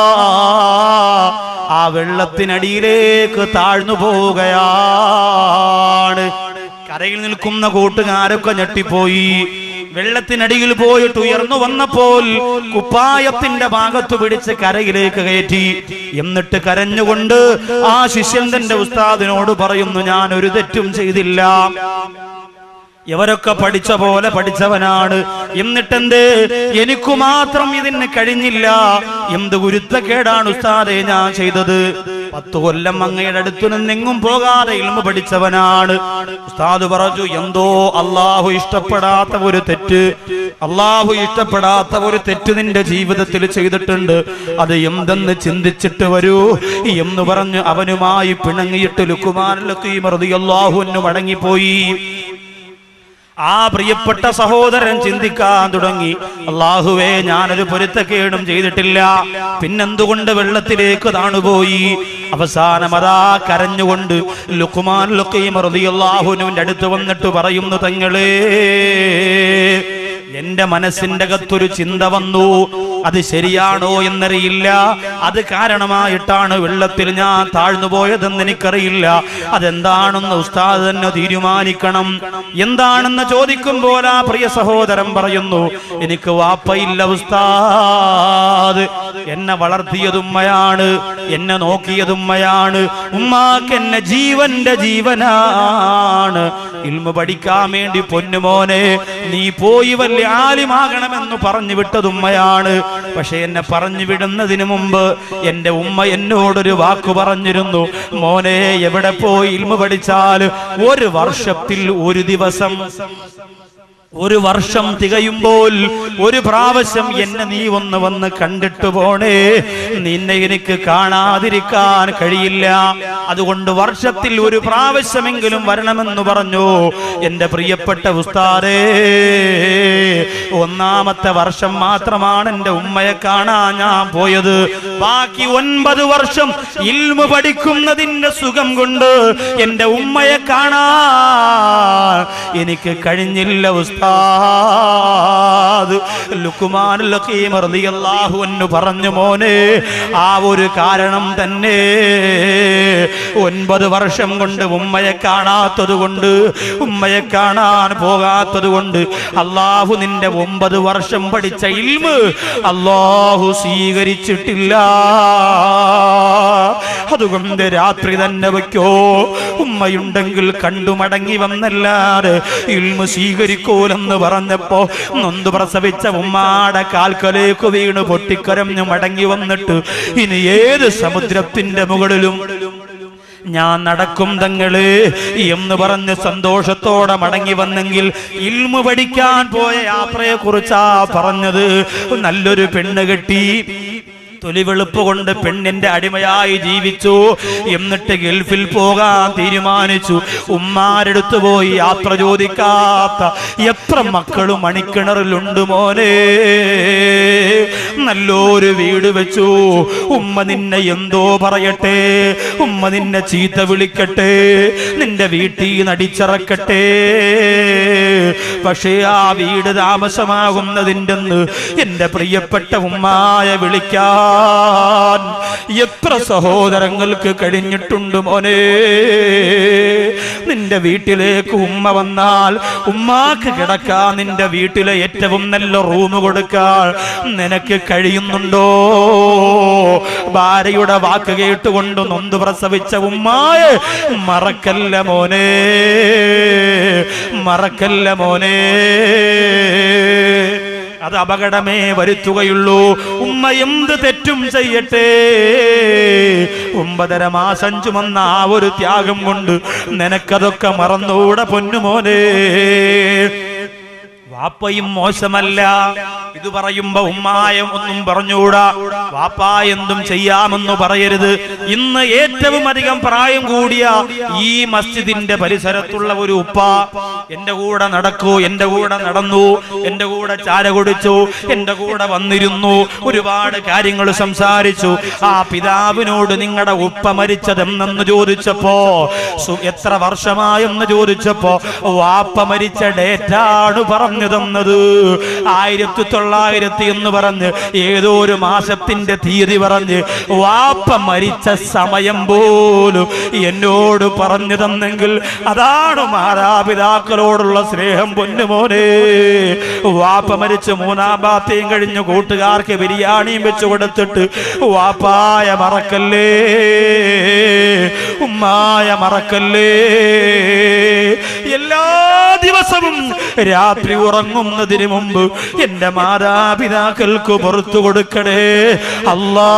ആ വെള്ളത്തിനടിയിലേക്ക് താഴ്ന്നു പോവുകയാണ് കരയിൽ നിൽക്കുന്ന കൂട്ടുകാരൊക്കെ ഞെട്ടിപ്പോയി വെള്ളത്തിനടിയിൽ പോയിട്ട് ഉയർന്നു വന്നപ്പോൾ കുപ്പായത്തിന്റെ ഭാഗത്ത് പിടിച്ച് കരയിലേക്ക് കയറ്റി എന്നിട്ട് കരഞ്ഞുകൊണ്ട് ആ ശിഷ്യൻ തന്റെ ഉസ്താദിനോട് പറയുന്നു ഞാൻ ഒരു തെറ്റും ചെയ്തില്ല ഇവരൊക്കെ പഠിച്ച പോലെ പഠിച്ചവനാണ് എന്നിട്ടെന്ത് എനിക്കു മാത്രം ഇതിന് കഴിഞ്ഞില്ല എന്ത് ഗുരുത്തക്കേടാണ് ഉസ്താദെ ഞാൻ ചെയ്തത് പത്തു കൊല്ലം അങ്ങയുടെ അടുത്തു നിന്നെങ്ങും പോകാതെ ഇൽമ പഠിച്ചവനാണ് ഉസ്താദ് പറഞ്ഞു എന്തോ അള്ളാഹു ഇഷ്ടപ്പെടാത്ത ഒരു തെറ്റ് അള്ളാഹു ഇഷ്ടപ്പെടാത്ത ഒരു തെറ്റ് നിന്റെ ജീവിതത്തിൽ ചെയ്തിട്ടുണ്ട് അത് എന്തെന്ന് ചിന്തിച്ചിട്ട് വരൂ എന്ന് പറഞ്ഞ് അവനുമായി പിണങ്ങിയിട്ട് ലുക്കുമാനിലൊക്കെ അള്ളാഹുവിന് മടങ്ങിപ്പോയി ആ പ്രിയപ്പെട്ട സഹോദരൻ ചിന്തിക്കാൻ തുടങ്ങി അള്ളാഹുവേ ഞാനൊരു പൊരുത്തക്കേടും ചെയ്തിട്ടില്ല പിന്നെന്തുകൊണ്ട് വെള്ളത്തിലേക്ക് താണുപോയി അവസാനം അതാ കരഞ്ഞുകൊണ്ട് ലുക്കുമാൻ ലുക്കയും അള്ളാഹുനുവിന്റെ അടുത്ത് വന്നിട്ട് പറയുന്നു തങ്ങളേ എന്റെ മനസ്സിന്റെ അകത്തൊരു ചിന്ത വന്നു അത് ശരിയാണോ എന്നറിയില്ല അത് കാരണമായിട്ടാണ് വെള്ളത്തിൽ ഞാൻ താഴ്ന്നു പോയതെന്ന് എനിക്കറിയില്ല അതെന്താണെന്ന് ഉസ്താദ് തന്നെ തീരുമാനിക്കണം എന്താണെന്ന് ചോദിക്കുമ്പോൾ ആ പ്രിയ സഹോദരൻ പറയുന്നു എനിക്ക് വാപ്പയില്ല ഉസ്താദ് എന്നെ വളർത്തിയതുമ്മയാണ് എന്നെ നോക്കിയതുമ്മയാണ് ഉമ്മാക്ക് എന്നെ ജീവന്റെ ജീവനാണ് ഇൽമ പഠിക്കാൻ വേണ്ടി പൊന്നുമോനെ നീ പോയി വലിയ ആലിമാകണമെന്ന് പറഞ്ഞു വിട്ടതുമ്മയാണ് പക്ഷെ എന്നെ പറഞ്ഞു വിടുന്നതിന് മുമ്പ് എന്റെ ഉമ്മ എന്നോടൊരു വാക്കു പറഞ്ഞിരുന്നു മോനെ എവിടെ പോയി ഇൽമ പഠിച്ചാൽ ഒരു വർഷത്തിൽ ഒരു ദിവസം ഒരു വർഷം തികയുമ്പോൾ ഒരു പ്രാവശ്യം എന്നെ നീ ഒന്ന് വന്ന് കണ്ടിട്ട് പോണേ നിന്നെ എനിക്ക് കാണാതിരിക്കാൻ കഴിയില്ല അതുകൊണ്ട് വർഷത്തിൽ ഒരു പ്രാവശ്യമെങ്കിലും വരണമെന്ന് പറഞ്ഞു എന്റെ പ്രിയപ്പെട്ട ഉസ്താദേ ഒന്നാമത്തെ വർഷം മാത്രമാണ് എന്റെ ഉമ്മയെ കാണാൻ ഞാൻ പോയത് ബാക്കി ഒൻപത് വർഷം ഇൽമ പഠിക്കുന്നതിന്റെ സുഖം കൊണ്ട് എന്റെ ഉമ്മയെ കാണാൻ എനിക്ക് കഴിഞ്ഞില്ല ഉസ്താദ് ലുക്കുമാൻ ലഖീം റളിയല്ലാഹു അൻഹു പറഞ്ഞു മോനെ ആ ഒരു കാരണം തന്നെ ഒൻപത് വർഷം കൊണ്ട് ഉമ്മയെ കാണാത്തത് കൊണ്ട് ഉമ്മയെ കാണാൻ പോകാത്തത് കൊണ്ട് അള്ളാഹു നിന്റെ ഒമ്പത് വർഷം പഠിച്ച ഇൽമ് അള്ളാഹു സ്വീകരിച്ചിട്ടില്ല അതുകൊണ്ട് രാത്രി തന്നെ വയ്ക്കോ ഉമ്മയുണ്ടെങ്കിൽ കണ്ടു മടങ്ങി വന്നല്ലാതെ ഇൽമു സ്വീകരിക്കൂലെന്ന് പറഞ്ഞപ്പോ നൊന്ത് പ്രസവിച്ച ഉമ്മാടെ കാൽക്കലേക്ക് വീണ് പൊട്ടിക്കരഞ്ഞു മടങ്ങി വന്നിട്ട് ഇനി ഏത് സമുദ്രത്തിന്റെ മുകളിലും ഞാൻ നടക്കും തങ്ങള് എന്ന് പറഞ്ഞ് സന്തോഷത്തോടെ മടങ്ങി വന്നെങ്കിൽ ഇൽമു പഠിക്കാൻ പോയ യാത്രയെ കുറിച്ചാ പറഞ്ഞത് നല്ലൊരു പെണ്ണ് കെട്ടി തൊലിവെളുപ്പ് കൊണ്ട് പെണ്ണിന്റെ അടിമയായി ജീവിച്ചു എന്നിട്ട് ഗൾഫിൽ പോകാൻ തീരുമാനിച്ചു ഉമ്മാരെടുത്തു പോയി യാത്ര ചോദിക്കാത്ത എത്ര മക്കളും മണിക്കിണറിലുണ്ട് മോനെ നല്ലൊരു വീട് വെച്ചു ഉമ്മ നിന്നെ എന്തോ പറയട്ടെ ഉമ്മ നിന്നെ ചീത്ത വിളിക്കട്ടെ നിന്റെ വീട്ടിൽ നടിച്ചിറക്കട്ടെ പക്ഷേ ആ വീട് താമസമാകുന്നതിൻ്റെ എന്റെ പ്രിയപ്പെട്ട ഉമ്മായ വിളിക്കാൻ എത്ര സഹോദരങ്ങൾക്ക് കഴിഞ്ഞിട്ടുണ്ട് മോനെ നിന്റെ വീട്ടിലേക്ക് ഉമ്മ വന്നാൽ ഉമ്മാക്ക് കിടക്കാൻ നിന്റെ വീട്ടിലെ ഏറ്റവും നല്ല റൂം കൊടുക്കാൻ നിനക്ക് കഴിയുന്നുണ്ടോ ഭാര്യയുടെ വാക്ക് കേട്ടുകൊണ്ട് നൊന്ത് പ്രസവിച്ച ഉമ്മായ മറക്കല്ല മോനെ മറക്കല്ല മോനെ അത് അപകടമേ വരുത്തുകയുള്ളൂ ഉമ്മ എന്ത് തെറ്റും ചെയ്യട്ടെ ഒമ്പതര മാസം ചുമന്ന ആ ഒരു ത്യാഗം കൊണ്ട് നിനക്കതൊക്കെ മറന്നൂടെ പൊന്നുമോനെ വാപ്പയും മോശമല്ല ഇത് പറയുമ്പോ ഉമ്മായം ഒന്നും പറഞ്ഞുകൂടാ വാപ്പ എന്തും ചെയ്യാമെന്ന് പറയരുത് ഇന്ന് ഏറ്റവും അധികം പ്രായം കൂടിയ ഈ മസ്ജിദിന്റെ പരിസരത്തുള്ള ഒരു ഉപ്പ എന്റെ കൂടെ നടക്കൂ എന്റെ കൂടെ നടന്നു എന്റെ കൂടെ ചാര കുടിച്ചു എന്റെ കൂടെ വന്നിരുന്നു ഒരുപാട് കാര്യങ്ങൾ സംസാരിച്ചു ആ പിതാവിനോട് നിങ്ങളുടെ ഉപ്പ മരിച്ചതെന്നെന്ന് ചോദിച്ചപ്പോ സു- എത്ര വർഷമായെന്ന് ചോദിച്ചപ്പോ വാപ്പ മരിച്ച ഡേറ്റാണ് പറഞ്ഞു തന്നത് ആയിരത്തി തൊള്ളായിരത്തി എന്ന് പറഞ്ഞ് ഏതോ ഒരു മാസത്തിന്റെ തീയതി പറഞ്ഞ് വാപ്പ മരിച്ച സമയം പോലും എന്നോട് പറഞ്ഞു തന്നെങ്കിൽ അതാണ് മാതാപിതാക്കളോടുള്ള സ്നേഹം പൊന്നുമോനെ വാപ്പ മരിച്ച് മൂന്നാം ഭാഗത്തെയും കഴിഞ്ഞ് കൂട്ടുകാർക്ക് ബിരിയാണിയും വെച്ച് കൊടുത്തിട്ട് വാപ്പായ മറക്കല്ലേ ഉമ്മായ മറക്കല്ലേ എല്ലാ ദിവസവും രാത്രി ഉറങ്ങുന്നതിന് മുമ്പ് എന്റെ മാതാപിതാക്കൾക്ക് പുറത്തു കൊടുക്കണേ അല്ലാ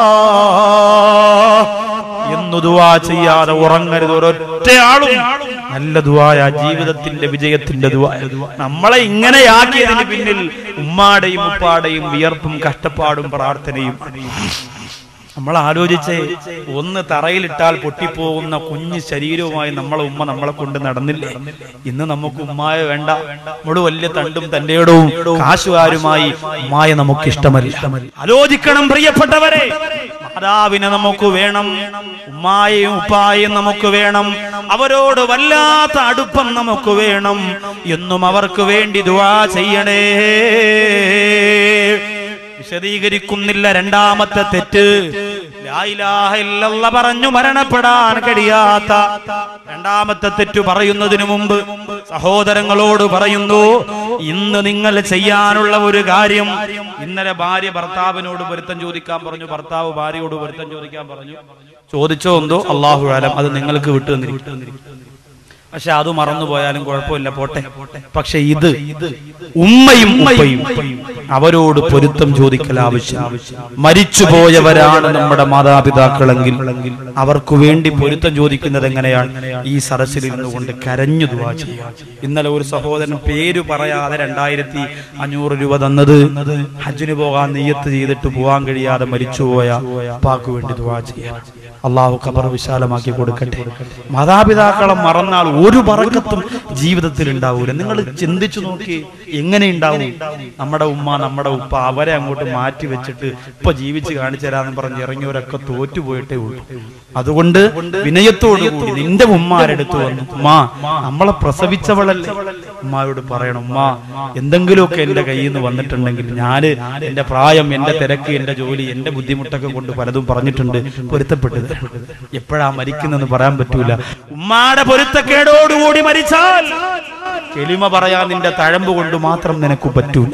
എന്ന് ദുവാ ചെയ്യാതെ ഉറങ്ങരുത് ഒരൊറ്റയാളും നല്ല ദുവായ ജീവിതത്തിന്റെ വിജയത്തിന്റെ ദുവായ നമ്മളെ ഇങ്ങനെയാക്കിയതിന് പിന്നിൽ ഉമ്മാടെയും ഉപ്പാടെയും വിയർപ്പും കഷ്ടപ്പാടും പ്രാർത്ഥനയും നമ്മൾ ആലോചിച്ച് ഒന്ന് തറയിലിട്ടാൽ പൊട്ടിപ്പോകുന്ന കുഞ്ഞു ശരീരവുമായി നമ്മളെ ഉമ്മ നമ്മളെ കൊണ്ട് നടന്നില്ലേ ഇന്ന് നമുക്ക് ഉമ്മായ വേണ്ട നമ്മള് വലിയ തണ്ടും തന്റെയിടവും കാശുകാരുമായി ഉമ്മായ നമുക്ക് ഇഷ്ടമല്ല ആലോചിക്കണം പ്രിയപ്പെട്ടവരെ മാതാവിനെ നമുക്ക് വേണം ഉമ്മായെയും ഉപ്പായെയും നമുക്ക് വേണം അവരോട് വല്ലാത്ത അടുപ്പം നമുക്ക് വേണം എന്നും അവർക്ക് വേണ്ടി ദുവാ ചെയ്യണേ വിശദീകരിക്കുന്നില്ല രണ്ടാമത്തെ തെറ്റ് ലാ ഇലാഹ ഇല്ലല്ല പറഞ്ഞു മരണപ്പെടാൻ കഴിയാത്ത രണ്ടാമത്തെ തെറ്റ് പറയുന്നതിനു മുമ്പ് സഹോദരങ്ങളോട് പറയുന്നു ഇന്ന് നിങ്ങൾ ചെയ്യാനുള്ള ഒരു കാര്യം ഇന്നലെ ഭാര്യ ഭർത്താവിനോട് പൊരുത്തം ചോദിക്കാൻ പറഞ്ഞു ഭർത്താവ് ഭാര്യയോട് പൊരുത്തം ചോദിക്കാൻ പറഞ്ഞു ചോദിച്ചോ എന്തോ അള്ളാഹു ആലം അത് നിങ്ങൾക്ക് വിട്ടു തന്നിരിക്കും പക്ഷെ അത് മറന്നുപോയാലും കുഴപ്പമില്ല പോട്ടെ പക്ഷെ ഇത് ഉമ്മയും ഉപ്പയും അവരോട് പൊരുത്തം ചോദിക്കൽ ആവശ്യം മരിച്ചുപോയവരാണ് നമ്മുടെ മാതാപിതാക്കളെങ്കിൽ അവർക്ക് വേണ്ടി പൊരുത്തം ചോദിക്കുന്നത് എങ്ങനെയാണ് ഈ സരസിൽ ഇരുന്നുകൊണ്ട് കരഞ്ഞു ദുവാ ചെയ്യുക ഇന്നലെ ഒരു സഹോദരൻ പേര് പറയാതെ രണ്ടായിരത്തി അഞ്ഞൂറ് രൂപ തന്നത് ഹജ്ജിന് പോകാൻ നെയ്യത്ത് ചെയ്തിട്ട് പോകാൻ കഴിയാതെ മരിച്ചുപോയ ഉപ്പാക്ക് വേണ്ടി ദുവാ ചെയ്യാൻ അള്ളാഹു ഖബർ വിശാലമാക്കി കൊടുക്കട്ടെ മാതാപിതാക്കളെ മറന്നാൽ ഒരു പറക്കത്തും ജീവിതത്തിൽ ഉണ്ടാവൂല നിങ്ങൾ ചിന്തിച്ചു നോക്കി എങ്ങനെ ഉണ്ടാവും നമ്മുടെ ഉമ്മ നമ്മുടെ ഉപ്പ അവരെ അങ്ങോട്ട് മാറ്റി വെച്ചിട്ട് ഇപ്പൊ ജീവിച്ച് കാണിച്ചു തരാന്ന് പറഞ്ഞ് ഇറങ്ങിയവരൊക്കെ തോറ്റുപോയിട്ടേ ഉള്ളൂ അതുകൊണ്ട് വിനയത്തോടു കൂടി നിന്റെ ഉമ്മാരെടുത്ത് വന്നു ഉമ്മ നമ്മളെ പ്രസവിച്ചവളല്ലേ ഉമ്മായോട് പറയണം ഉമ്മ എന്തെങ്കിലുമൊക്കെ എന്റെ കയ്യിൽ നിന്ന് വന്നിട്ടുണ്ടെങ്കിൽ ഞാന് എന്റെ പ്രായം എന്റെ തിരക്ക് എന്റെ ജോലി എന്റെ ബുദ്ധിമുട്ടൊക്കെ കൊണ്ട് പലതും പറഞ്ഞിട്ടുണ്ട് പൊരുത്തപ്പെട്ടത് എപ്പോഴാ മരിക്കുന്നെന്ന് പറയാൻ പറ്റൂല ഉമ്മാടെ പൊരുത്തക്കേടോടുകൂടി മരിച്ചാൽ കെളിമ പറയാൻ നിന്റെ തഴമ്പ് കൊണ്ട് മാത്രം നിനക്ക് പറ്റൂല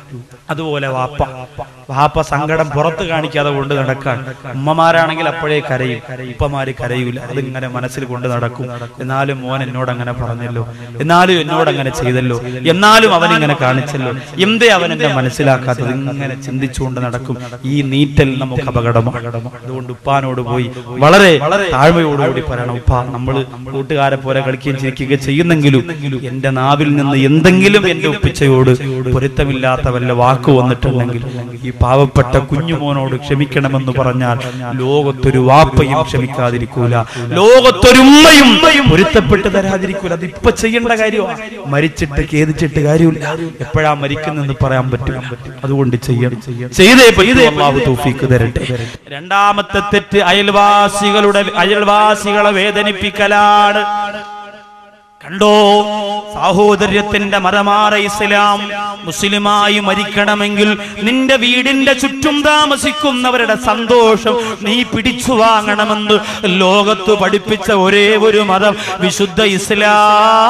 അതുപോലെ വാപ്പ വാപ്പ സങ്കടം പുറത്ത് കാണിക്കാതെ കൊണ്ട് നടക്കാൻ ഉമ്മമാരാണെങ്കിൽ അപ്പോഴേ കരയും ഉപ്പമാര് കരയൂല അതിങ്ങനെ മനസ്സിൽ കൊണ്ട് നടക്കും എന്നാലും മോൻ എന്നോട് അങ്ങനെ പറഞ്ഞല്ലോ എന്നാലും എന്നോട് അങ്ങനെ ചെയ്തല്ലോ എന്നാലും അവൻ ഇങ്ങനെ കാണിച്ചല്ലോ എന്തേ അവൻ എന്നെ മനസ്സിലാക്കാത്തത് ഇങ്ങനെ ചിന്തിച്ചുകൊണ്ട് നടക്കും ഈ നീറ്റൽ നമുക്ക് അപകടമാണ് അതുകൊണ്ട് ഉപ്പാനോട് പോയി വളരെ താഴ്മയോടുകൂടി പറയണം ഉപ്പ നമ്മള് കൂട്ടുകാരെ പോലെ കളിക്കുകയും ചിരിക്കുകയും ചെയ്യുന്നെങ്കിലും എന്റെ നാവിൽ നിന്ന് എന്തെങ്കിലും എന്റെ ഉപ്പിച്ചയോട് പൊരുത്തമില്ലാത്ത വല്ല വാക്ക് വന്നിട്ടുണ്ടെങ്കിൽ ഈ പാവപ്പെട്ട കുഞ്ഞുമോനോട് ക്ഷമിക്കണമെന്ന് പറഞ്ഞാൽ ലോകത്തൊരു വാപ്പയും ക്ഷമിക്കാതിരിക്കൂല ലോകത്തൊരുമ്മയും പൊരുത്തപ്പെട്ട് തരാതിരിക്കൂല അത് ഇപ്പൊ ചെയ്യേണ്ട കാര്യമാണ് മരിച്ചിട്ട് ഖേദിച്ചിട്ട് കാര്യമില്ല എപ്പോഴാ മരിക്കുന്നെന്ന് പറയാൻ പറ്റും അതുകൊണ്ട് ചെയ്യണം ചെയ്തേ പറ്റൂ അള്ളാഹു തൗഫീക്ക് തരട്ടെ രണ്ടാമത്തെ തെറ്റ് അയൽവാസികളുടെ അയൽവാസികളെ വേദനിപ്പിക്കലാണ് കണ്ടോ സാഹോദര്യത്തിന്റെ മതമാറ ഇസ്ലാം മുസ്ലിമായി മരിക്കണമെങ്കിൽ നിന്റെ വീടിന്റെ ചുറ്റും താമസിക്കുന്നവരുടെ സന്തോഷം നീ പിടിച്ചു വാങ്ങണമെന്ന് ലോകത്ത് പഠിപ്പിച്ച ഒരേ ഒരു മതം വിശുദ്ധ ഇസ്ലാം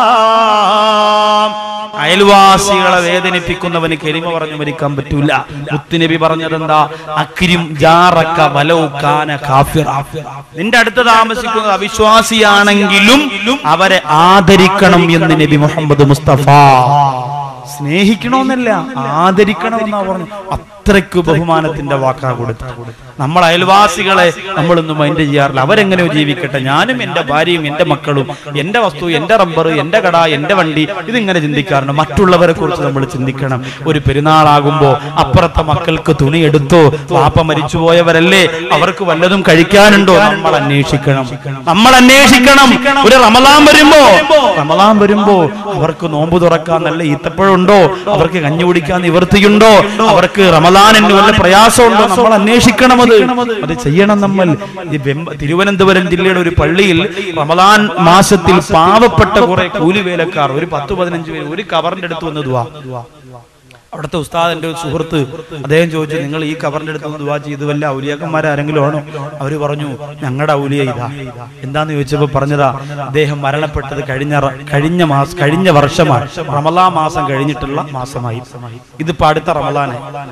അയൽവാസികളെ വേദനിപ്പിക്കുന്നവന് കെരിമ പറഞ്ഞു മരിക്കാൻ പറ്റൂല മുത്തുനബി പറഞ്ഞതെന്താ അക്രിം ജാറക്ക വലൗക്കാന കാഫിറ നിന്റെ അടുത്ത് താമസിക്കുന്നത് അവിശ്വാസിയാണെങ്കിലും അവരെ ആദരിക്കണം എന്ന് നബി മുഹമ്മദ് മുസ്തഫ സ്നേഹിക്കണമെന്നല്ല ആദരിക്കണമെന്നാ പറഞ്ഞു അത്രയ്ക്ക് ബഹുമാനത്തിന്റെ വാക്കാ കൊടുത്തു നമ്മൾ അയൽവാസികളെ നമ്മളൊന്നും മൈൻഡ് ചെയ്യാറില്ല അവരെങ്ങനെയോ ജീവിക്കട്ടെ ഞാനും എന്റെ ഭാര്യയും എന്റെ മക്കളും എന്റെ വസ്തു എന്റെ റബ്ബർ എന്റെ കട എന്റെ വണ്ടി ഇതിങ്ങനെ ചിന്തിക്കാറുണ്ട് മറ്റുള്ളവരെ കുറിച്ച് നമ്മൾ ചിന്തിക്കണം ഒരു പെരുന്നാളാകുമ്പോ അപ്പുറത്തെ മക്കൾക്ക് തുണി എടുത്തോ വാപ്പ മരിച്ചുപോയവരല്ലേ അവർക്ക് വല്ലതും കഴിക്കാനുണ്ടോ നമ്മൾ അന്വേഷിക്കണം നമ്മൾ അന്വേഷിക്കണം ഒരു റമലാൻ വരുമ്പോ റമലാൻ വരുമ്പോ അവർക്ക് നോമ്പ് തുറക്കാൻ നല്ല ഈത്തപ്പഴുണ്ടോ അവർക്ക് കഞ്ഞി കുടിക്കാൻ നിവൃത്തിയുണ്ടോ അവർക്ക് റമലാനിന് വല്ല പ്രയാസമുണ്ടോ നമ്മൾ അന്വേഷിക്കണം അത് അത് ചെയ്യണം നമ്മൾ ഈ വെമ്പ- തിരുവനന്തപുരം ജില്ലയുടെ ഒരു പള്ളിയിൽ റമലാൻ മാസത്തിൽ പാവപ്പെട്ട കുറെ കൂലിവേലക്കാർ ഒരു പത്ത് പതിനഞ്ച് പേര് ഒരു കവറിന്റെ അടുത്ത് വന്ന് ദുവാ അവിടുത്തെ ഉസ്താദിന്റെ ഒരു സുഹൃത്ത് അദ്ദേഹം ചോദിച്ചു നിങ്ങൾ ഈ കവറിന്റെ അടുത്ത് നിന്ന് ദുവാ ചെയ്ത് വല്ല ഔലിയാക്കന്മാർ ആരെങ്കിലും ആണോ അവര് പറഞ്ഞു ഞങ്ങളുടെ ഔലിയ ഇതാ എന്താന്ന് ചോദിച്ചപ്പോ പറഞ്ഞതാ അദ്ദേഹം മരണപ്പെട്ടത് കഴിഞ്ഞ റ- കഴിഞ്ഞ മാസം കഴിഞ്ഞ വർഷമാണ് റമലാ മാസം കഴിഞ്ഞിട്ടുള്ള മാസമായി ഇതിപ്പോ അടുത്ത റമലാനെ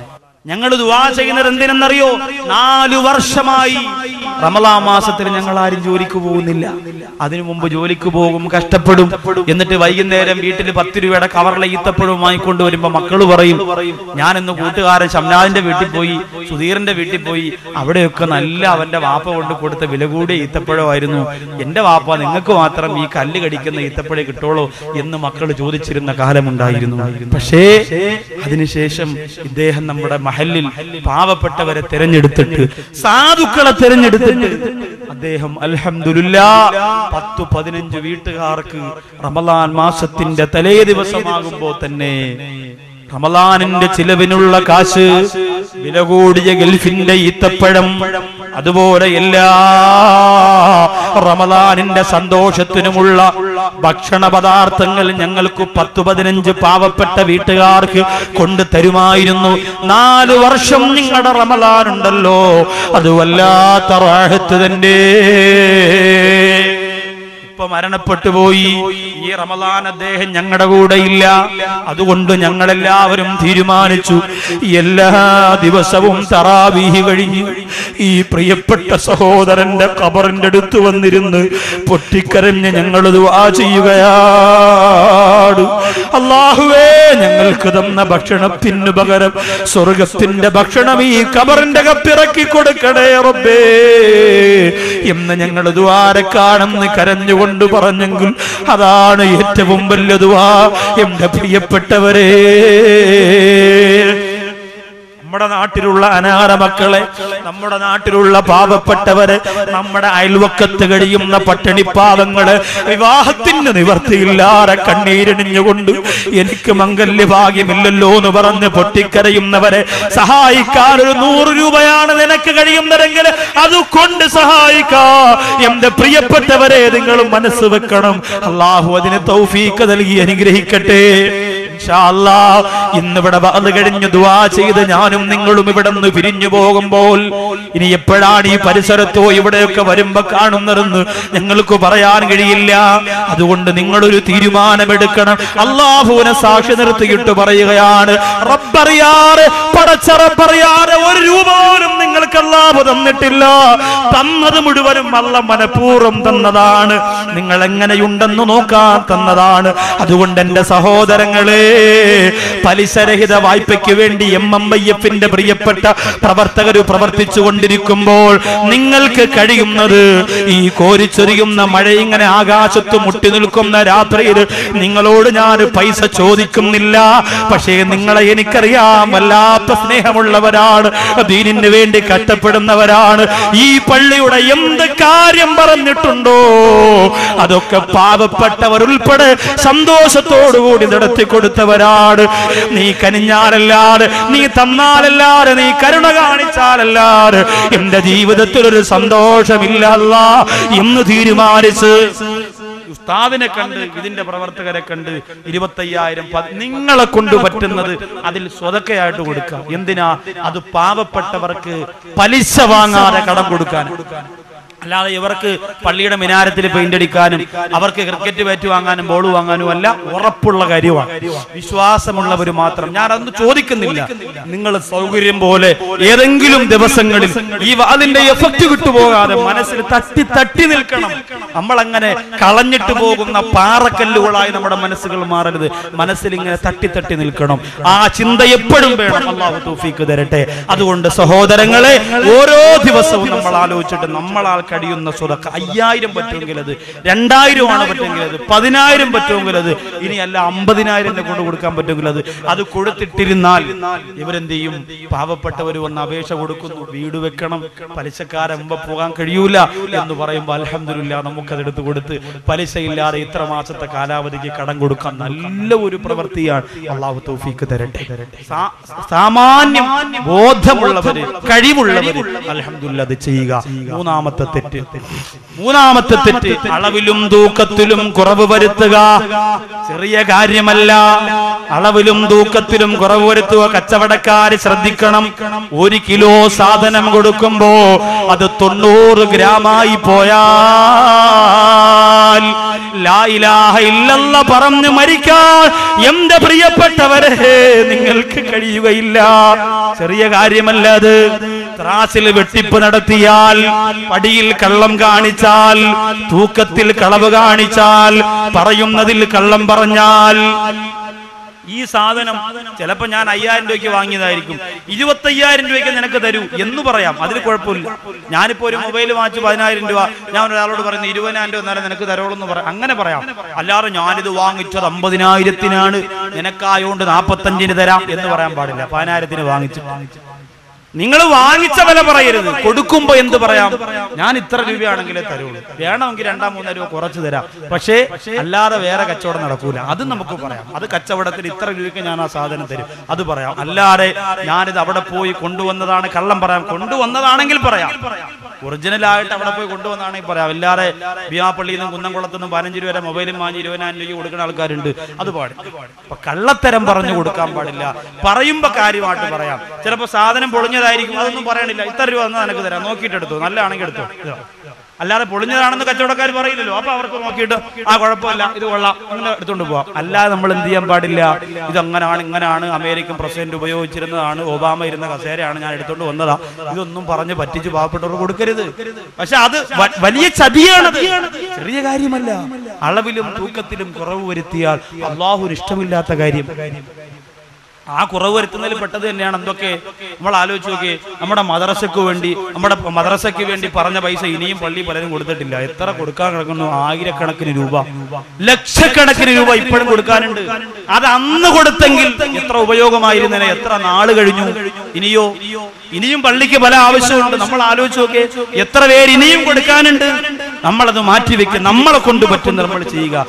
ഞങ്ങൾ ദുവാ ചെയ്യുന്നത് എന്തിനെന്നറിയോ നാലു വർഷമായി റമലാ മാസത്തിൽ ഞങ്ങൾ ആരും ജോലിക്ക് പോകുന്നില്ല അതിനു മുമ്പ് ജോലിക്ക് പോകും കഷ്ടപ്പെടും എന്നിട്ട് വൈകുന്നേരം വീട്ടിൽ പത്ത് രൂപയുടെ കവറിലെ ഈത്തപ്പഴവും വാങ്ങിക്കൊണ്ട് വരുമ്പോ മക്കള് പറയും ഞാൻ ഇന്ന് കൂട്ടുകാരൻ ഷംനാദിന്റെ വീട്ടിൽ പോയി സുധീറിന്റെ വീട്ടിൽ പോയി അവിടെയൊക്കെ നല്ല അവന്റെ വാപ്പ കൊണ്ട് കൊടുത്ത വില കൂടിയ ഈത്തപ്പഴമായിരുന്നു എന്റെ വാപ്പ നിങ്ങൾക്ക് മാത്രം ഈ കല്ല് കടിക്കുന്ന ഈത്തപ്പഴം കിട്ടുള്ളൂ എന്ന് മക്കൾ ചോദിച്ചിരുന്ന കാലമുണ്ടായിരുന്നു പക്ഷേ അതിനുശേഷം ഇദ്ദേഹം നമ്മുടെ മഹലിൽ പാവപ്പെട്ടവരെ തെരഞ്ഞെടുത്തിട്ട് സാധുക്കളെ തെരഞ്ഞെടുത്തിട്ട് അദ്ദേഹം അൽഹംദുലില്ലാ പത്തു പതിനഞ്ച് വീട്ടുകാർക്ക് റമലാൻ മാസത്തിന്റെ തലേ ദിവസമാകുമ്പോ തന്നെ റമലാനിന്റെ ചിലവിനുള്ള കാശ് വില കൂടിയ ഗൾഫിന്റെ ഈത്തപ്പഴം അതുപോലെ എല്ലാ റമലാനിന്റെ സന്തോഷത്തിനുമുള്ള ഭക്ഷണ പദാർത്ഥങ്ങൾ ഞങ്ങൾക്ക് പത്തു പതിനഞ്ച് പാവപ്പെട്ട വീട്ടുകാർക്ക് കൊണ്ടു തരുമായിരുന്നു നാല് വർഷം നിങ്ങളുടെ റമലാനുണ്ടല്ലോ അത് വല്ലാത്ത റാഹത്ത് തന്നെ ഇപ്പൊ മരണപ്പെട്ടു പോയി ഈ റമലാൻ അദ്ദേഹം ഞങ്ങളുടെ കൂടെ ഇല്ല അതുകൊണ്ട് ഞങ്ങളെല്ലാവരും തീരുമാനിച്ചു എല്ലാ ദിവസവും തറാവീഹി കഴിഞ്ഞ് ഈ പ്രിയപ്പെട്ട സഹോദരന്റെ കബറിന്റെ അടുത്ത് വന്നിരുന്ന് പൊട്ടിക്കരഞ്ഞ് ഞങ്ങൾ ദുആ ചെയ്യുകയാണ് അള്ളാഹുവേ ഞങ്ങൾക്ക് തന്ന ഭക്ഷണത്തിന് പകരം സ്വർഗത്തിന്റെ ഭക്ഷണം ഈ കബറിന്റെ കപ്പിറക്കി കൊടുക്കണേ റബ്ബേ എന്ന് ഞങ്ങൾ ദ്വാരക്കാണെന്ന് കരഞ്ഞുകൊണ്ട് പറഞ്ഞെങ്കിൽ അതാണ് ഏറ്റവും വലിയ ദുവാ എന്റെ പ്രിയപ്പെട്ടവരെ നമ്മുടെ നാട്ടിലുള്ള അനാഥ മക്കളെ നമ്മുടെ നാട്ടിലുള്ള പാവപ്പെട്ടവരെ നമ്മുടെ അയൽവക്കത്ത് കഴിയുന്ന പട്ടിണിപ്പാവങ്ങള് വിവാഹത്തിന് നിവർത്തിയില്ലാതെ കണ്ണീരണിഞ്ഞുകൊണ്ട് എനിക്ക് മംഗല്യ ഭാഗ്യമില്ലല്ലോ എന്ന് പറഞ്ഞ് പൊട്ടിക്കരയുന്നവരെ സഹായിക്കാൻ ഒരു നൂറ് രൂപയാണ് നിനക്ക് കഴിയുന്നതെങ്കിൽ അതുകൊണ്ട് സഹായിക്കാ എന്റെ പ്രിയപ്പെട്ടവരെ നിങ്ങൾ മനസ്സ് വെക്കണം അള്ളാഹു അതിന് തൗഫീക്ക് നൽകി അനുഗ്രഹിക്കട്ടെ ഇൻഷാ അല്ലാ, ഇന്നിവിടെ അത് കഴിഞ്ഞ് ദുവാ ചെയ്ത് ഞാനും നിങ്ങളും ഇവിടെ നിന്ന് പിരിഞ്ഞു പോകുമ്പോൾ ഇനി എപ്പോഴാണ് ഈ പരിസരത്തോ ഇവിടെയൊക്കെ വരുമ്പോ കാണുന്നതെന്ന് ഞങ്ങൾക്ക് പറയാൻ കഴിയില്ല അതുകൊണ്ട് നിങ്ങളൊരു തീരുമാനമെടുക്കണം അള്ളാഹുവിനെ സാക്ഷി നിർത്തിയിട്ട് പറയുകയാണ് റബ്ബറിയാറ് പടച്ചറപ്പറിയാറ് ഒരു രൂപ പോലും നിങ്ങൾക്ക് അള്ളാഹു തന്നിട്ടില്ല തന്നത് മുഴുവനും അല്ല മനഃപൂർവ്വം തന്നതാണ് നിങ്ങൾ എങ്ങനെയുണ്ടെന്ന് നോക്കാൻ തന്നതാണ് അതുകൊണ്ട് എന്റെ സഹോദരങ്ങളെ പലിശരഹിത വായ്പയ്ക്ക് വേണ്ടി എം എം ഐ എഫിന്റെ പ്രിയപ്പെട്ട പ്രവർത്തകർ പ്രവർത്തിച്ചു കൊണ്ടിരിക്കുമ്പോൾ നിങ്ങൾക്ക് കഴിയുന്നത് ഈ കോരിച്ചൊരിയുന്ന മഴ ഇങ്ങനെ ആകാശത്ത് മുട്ടി നിൽക്കുന്ന രാത്രിയിൽ നിങ്ങളോട് ഞാൻ പൈസ ചോദിക്കുന്നില്ല പക്ഷേ നിങ്ങളെ എനിക്കറിയാം വല്ലാത്ത സ്നേഹമുള്ളവരാണ് ദീനിന് വേണ്ടി കഷ്ടപ്പെടുന്നവരാണ് ഈ പള്ളിയുടെ എന്ത് കാര്യം പറഞ്ഞിട്ടുണ്ടോ അതൊക്കെ പാവപ്പെട്ടവർ ഉൾപ്പെടെ സന്തോഷത്തോടുകൂടി നടത്തി കൊടുത്തവരാണ് നീ കനിഞ്ഞാലല്ലാതെ നീ തന്നാലല്ലാതെ നീ കരുണ കാണിച്ചാലല്ലാതെ എന്റെ ജീവിതത്തിൽ ഒരു സന്തോഷമില്ല അല്ല എന്ന് തീരുമാനിച്ച് ഉസ്താദിനെ കണ്ട് ഇതിന്റെ പ്രവർത്തകരെ കണ്ട് ഇരുപത്തയ്യായിരം പ- നിങ്ങളെ കൊണ്ട് പറ്റുന്നത് അതിൽ സ്വതക്കയായിട്ട് കൊടുക്കാം എന്തിനാ അത് പാവപ്പെട്ടവർക്ക് പലിശ വാങ്ങാതെ കടം കൊടുക്കാൻ അല്ലാതെ ഇവർക്ക് പള്ളിയുടെ മിനാരത്തിൽ പെയിന്റ് അടിക്കാനും അവർക്ക് ക്രിക്കറ്റ് ബാറ്റ് വാങ്ങാനും ബോൾ വാങ്ങാനും അല്ല ഉറപ്പുള്ള കാര്യമാണ് വിശ്വാസമുള്ളവർ മാത്രം ഞാൻ അതൊന്നും ചോദിക്കുന്നില്ല നിങ്ങൾ സൗകര്യം പോലെ ഏതെങ്കിലും ദിവസങ്ങളിൽ ഈ അതിന്റെ എഫക്റ്റ് വിട്ടുപോകാതെ മനസ്സിൽ തട്ടി തട്ടി നിൽക്കണം നമ്മൾ അങ്ങനെ കളഞ്ഞിട്ട് പോകുന്ന പാറക്കല്ലുകളായി നമ്മുടെ മനസ്സുകൾ മാറരുത് മനസ്സിൽ ഇങ്ങനെ തട്ടി തട്ടി നിൽക്കണം ആ ചിന്ത എപ്പോഴും വേണം അള്ളാഹു തൗഫീക്ക് തരട്ടെ അതുകൊണ്ട് സഹോദരങ്ങളെ ഓരോ ദിവസവും നമ്മൾ ആലോചിച്ചിട്ട് നമ്മളാൽ കഴിയുന്ന സ്വതക്ക അയ്യായിരം പറ്റുമെങ്കിൽ അത് രണ്ടായിരം ആണ് പറ്റുമെങ്കിൽ അത് പതിനായിരം പറ്റുമെങ്കിൽ അത് ഇനി അല്ല അമ്പതിനായിരം കൊണ്ട് കൊടുക്കാൻ പറ്റുമെങ്കിൽ അത് അത് കൊടുത്തിട്ടിരുന്നാൽ ഇവരെന്ത് ചെയ്യും പാവപ്പെട്ടവർ വന്ന് അപേക്ഷ കൊടുക്കുന്നു വീട് വെക്കണം പലിശക്കാരെ മുമ്പ് പോകാൻ കഴിയൂല എന്ന് പറയുമ്പോൾ അലഹമില്ല നമുക്കതെടുത്ത് കൊടുത്ത് പലിശയില്ലാതെ ഇത്ര മാസത്തെ കാലാവധിക്ക് കടം കൊടുക്കാൻ നല്ല ഒരു പ്രവൃത്തിയാണ് അള്ളാഹു തൗഫീക്ക് തരട്ടെ സാ- സാമാന്യം ബോധമുള്ളവര് കഴിവുള്ളവര് അലഹമില്ല അത് ചെയ്യുക മൂന്നാമത്തെ തെറ്റ് മൂന്നാമത്തെ തെറ്റ് അളവിലും തൂക്കത്തിലും കുറവ് വരുത്തുക ചെറിയ കാര്യമല്ല അളവിലും തൂക്കത്തിലും കുറവ് വരുത്തുക കച്ചവടക്കാര് ശ്രദ്ധിക്കണം ഒരു കിലോ സാധനം കൊടുക്കുമ്പോ അത് തൊണ്ണൂറ് ഗ്രാമായി പോയാൽ ലാ ഇലാഹ ഇല്ലല്ല പറഞ്ഞു മരിക്കാൻ എന്റെ പ്രിയപ്പെട്ടവരെ നിങ്ങൾക്ക് കഴിയുകയില്ല ചെറിയ കാര്യമല്ല അത് ത്രാസിൽ വെട്ടിപ്പ് നടത്തിയാൽ പടിയിൽ കള്ളം കാണിച്ചാൽ തൂക്കത്തിൽ കളവ് കാണിച്ചാൽ പറയുന്നതിൽ കള്ളം പറഞ്ഞാൽ ഈ സാധനം ചിലപ്പോ ഞാൻ അയ്യായിരം രൂപയ്ക്ക് വാങ്ങിയതായിരിക്കും ഇരുപത്തയ്യായിരം രൂപയ്ക്ക് നിനക്ക് തരൂ എന്ന് പറയാം അതിൽ കുഴപ്പമില്ല ഞാനിപ്പോ ഒരു മൊബൈൽ വാങ്ങിച്ചു പതിനായിരം രൂപ ഞാൻ ഒരാളോട് പറയുന്നത് ഇരുപതിനായിരം രൂപ നേരം നിനക്ക് തരോളൂ എന്ന് പറയാം അങ്ങനെ പറയാം അല്ലാതെ ഞാനിത് വാങ്ങിച്ചത് അമ്പതിനായിരത്തിനാണ് നിനക്കായോണ്ട് നാപ്പത്തഞ്ചിന് തരാം എന്ന് പറയാൻ പാടില്ല പതിനായിരത്തിന് വാങ്ങിച്ചു നിങ്ങൾ വാങ്ങിച്ച വില പറയരുത് കൊടുക്കുമ്പോ എന്ത് പറയാം ഞാൻ ഇത്ര രൂപയാണെങ്കിലേ തരുള്ളൂ വേണമെങ്കിൽ രണ്ടാം മൂന്നാം രൂപ കുറച്ച് തരാം പക്ഷേ അല്ലാതെ വേറെ കച്ചവടം നടക്കൂല അത് നമുക്ക് പറയാം അത് കച്ചവടത്തിൽ ഇത്ര രൂപയ്ക്ക് ഞാൻ ആ സാധനം തരും അത് പറയാം അല്ലാതെ ഞാനിത് അവിടെ പോയി കൊണ്ടുവന്നതാണ് കള്ളം പറയാം കൊണ്ടുവന്നതാണെങ്കിൽ പറയാം ഒറിജിനലായിട്ട് അവിടെ പോയി കൊണ്ടുവന്നാണെങ്കിൽ പറയാം അല്ലാതെ ബിയാപ്പള്ളിയിൽ നിന്നും കുന്നംകുളത്തു നിന്നും പതിനഞ്ച് രൂപ വരെ മൊബൈലും വാങ്ങി ഇരുപതിനായിരം രൂപ കൊടുക്കുന്ന ആൾക്കാരുണ്ട് അത് പാടില്ല അപ്പൊ കള്ളത്തരം പറഞ്ഞു കൊടുക്കാൻ പാടില്ല പറയുമ്പോ കാര്യമായിട്ട് പറയാം ചിലപ്പോ സാധനം പൊളിഞ്ഞതായിരിക്കും അതൊന്നും പറയണില്ല ഇത്ര രൂപ തന്നാൽ നിനക്ക് തരാം നോക്കിയിട്ട് എടുത്തു നല്ലതാണെങ്കിൽ എടുത്തു ഇതാ. അല്ലാതെ പൊളിഞ്ഞതാണെന്ന് കച്ചവടക്കാർ പറയില്ലല്ലോ അപ്പൊ അവർക്ക് നോക്കിയിട്ട് ആ കുഴപ്പമില്ല ഇത് കൊള്ളാം അങ്ങനെ എടുത്തുകൊണ്ട് പോവാം അല്ലാതെ നമ്മൾ എന്ത് ചെയ്യാൻ പാടില്ല ഇത് അങ്ങനാണ് ഇങ്ങനാണ് അമേരിക്കൻ പ്രസിഡന്റ് ഉപയോഗിച്ചിരുന്നതാണ് ഒബാമ ഇരുന്ന കസേരയാണ് ഞാൻ എടുത്തുകൊണ്ട് വന്നതാ ഇതൊന്നും പറഞ്ഞ് പറ്റിച്ച് പാവപ്പെട്ടവർക്ക് കൊടുക്കരുത് പക്ഷെ അത് വ- വലിയ ചതിയാണ് ചെറിയ കാര്യമല്ല അളവിലും തൂക്കത്തിലും കുറവ് വരുത്തിയാൽ അള്ളാഹുവിന് ഇഷ്ടമില്ലാത്ത കാര്യം ആ കുറവ് വരുത്തുന്നതിൽ പെട്ടത് തന്നെയാണ് എന്തൊക്കെ നമ്മൾ ആലോചിച്ച് നോക്കി നമ്മുടെ മദ്രസയ്ക്ക് വേണ്ടി നമ്മുടെ മദ്രസയ്ക്ക് വേണ്ടി പറഞ്ഞ പൈസ ഇനിയും പള്ളി പലരും കൊടുത്തിട്ടില്ല എത്ര കൊടുക്കാൻ കിടക്കുന്നു ആയിരക്കണക്കിന് രൂപ ലക്ഷക്കണക്കിന് രൂപ ഇപ്പോഴും കൊടുക്കാനുണ്ട് അത് അന്ന് കൊടുത്തെങ്കിൽ എത്ര ഉപയോഗമായിരുന്നേനെ എത്ര നാള് കഴിഞ്ഞു ഇനിയോ ഇനിയും പള്ളിക്ക് പല ആവശ്യമുണ്ട് നമ്മൾ ആലോചിച്ച് നോക്കേ എത്ര പേര് ഇനിയും കൊടുക്കാനുണ്ട് നമ്മളത് മാറ്റിവെക്കും നമ്മളെ കൊണ്ട് പറ്റുന്ന നമ്മൾ ചെയ്യുക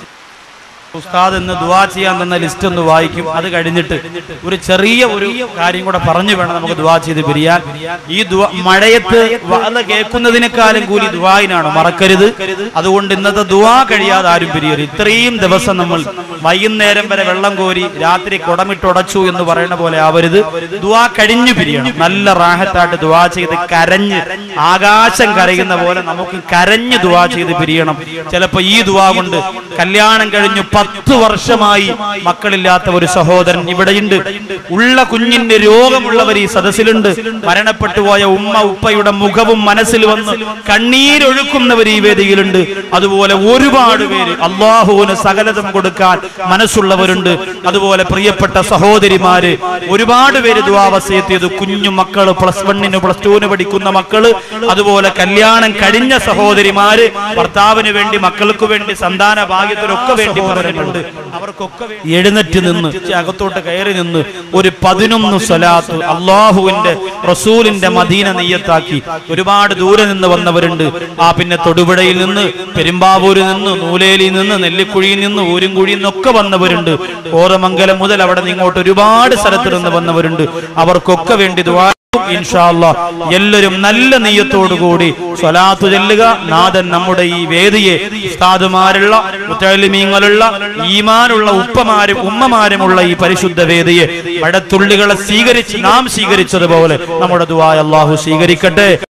ഉസ്താദ് എന്ന് ദുവാ ചെയ്യാൻ തന്ന ലിസ്റ്റ് ഒന്ന് വായിക്കും അത് കഴിഞ്ഞിട്ട് ഒരു ചെറിയ ഒരു കാര്യം കൂടെ പറഞ്ഞു വേണം നമുക്ക് ദുവാ ചെയ്ത് പിരിയാൻ ഈ ദുവാ മഴയത്ത് അത് കേൾക്കുന്നതിനേക്കാളും കൂലി ദുവായിനാണ് മറക്കരുത് അതുകൊണ്ട് ഇന്നത്തെ ദുവാ കഴിയാതെ ആരും പിരിയരുത് ഇത്രയും ദിവസം നമ്മൾ വൈകുന്നേരം വരെ വെള്ളം കോരി രാത്രി കുടമിട്ടുടച്ചു എന്ന് പറയുന്ന പോലെ ആവരുത് ദുവാ കഴിഞ്ഞു പിരിയണം നല്ല റാഹത്തായിട്ട് ദുവാ ചെയ്ത് കരഞ്ഞ് ആകാശം കരയുന്ന പോലെ നമുക്ക് കരഞ്ഞ് ദുവാ ചെയ്ത് പിരിയണം ചിലപ്പോ ഈ ദുവാ കൊണ്ട് കല്യാണം കഴിഞ്ഞു പത്ത് വർഷമായി മക്കളില്ലാത്ത ഒരു സഹോദരൻ ഇവിടെയുണ്ട് ഉള്ള കുഞ്ഞിന്റെ രോഗമുള്ളവർ ഈ സദസ്സിലുണ്ട് മരണപ്പെട്ടു പോയ ഉമ്മ ഉപ്പയുടെ മുഖവും മനസ്സിൽ വന്ന് കണ്ണീരൊഴുക്കുന്നവർ ഈ വേദിയിലുണ്ട് അതുപോലെ ഒരുപാട് പേര് അള്ളാഹുവിന് സകലതും കൊടുക്കാൻ മനസ്സുള്ളവരുണ്ട് അതുപോലെ പ്രിയപ്പെട്ട സഹോദരിമാര് ഒരുപാട് പേര് ദ്വാവസയത്ത് ചെയ്തു കുഞ്ഞു മക്കള് പ്ലസ് വണ്ണിന് പ്ലസ് ടുവിന് പഠിക്കുന്ന മക്കള് അതുപോലെ കല്യാണം കഴിഞ്ഞ സഹോദരിമാര് ഭർത്താവിന് വേണ്ടി മക്കൾക്ക് വേണ്ടി സന്താന ഭാഗ്യത്തിനൊക്കെ വേണ്ടി പറഞ്ഞിട്ടുണ്ട് അവർക്കൊക്കെ വേണ്ടി എഴുന്നേറ്റ് നിന്ന് അകത്തോട്ട് കയറി നിന്ന് ഒരു പതിനൊന്ന് സ്വലാത്ത് അള്ളാഹുവിന്റെ റസൂലിന്റെ മദീന നെയ്യത്താക്കി ഒരുപാട് ദൂരെ നിന്ന് വന്നവരുണ്ട് ആ പിന്നെ തൊടുപുഴയിൽ നിന്ന് പെരുമ്പാവൂരിൽ നിന്ന് നൂലേലിൽ നിന്ന് നെല്ലിക്കുഴിയിൽ നിന്ന് ഊരുംകുഴിയിൽ നിന്നൊക്കെ വന്നവരുണ്ട് കോതമംഗലം മുതൽ അവിടെ നിന്ന് ഇങ്ങോട്ട് ഒരുപാട് സ്ഥലത്ത് നിന്ന് വന്നവരുണ്ട് അവർക്കൊക്കെ വേണ്ടി ദ്വാ ഇൻഷാല്ല എല്ലാവരും നല്ല നെയ്യത്തോടുകൂടി സ്വലാത്ത് ചെല്ലുക നാഥൻ നമ്മുടെ ഈ വേദിയെ ഉസ്താദുമാരുള്ള മുത്തലിമീങ്ങളുള്ള ഈമാനുള്ള ഉപ്പമാരും ഉമ്മമാരുമുള്ള ഈ പരിശുദ്ധ വേദിയെ മഴത്തുള്ളികളെ സ്വീകരിച്ച് നാം സ്വീകരിച്ചതുപോലെ നമ്മുടെ ദുആ അള്ളാഹു സ്വീകരിക്കട്ടെ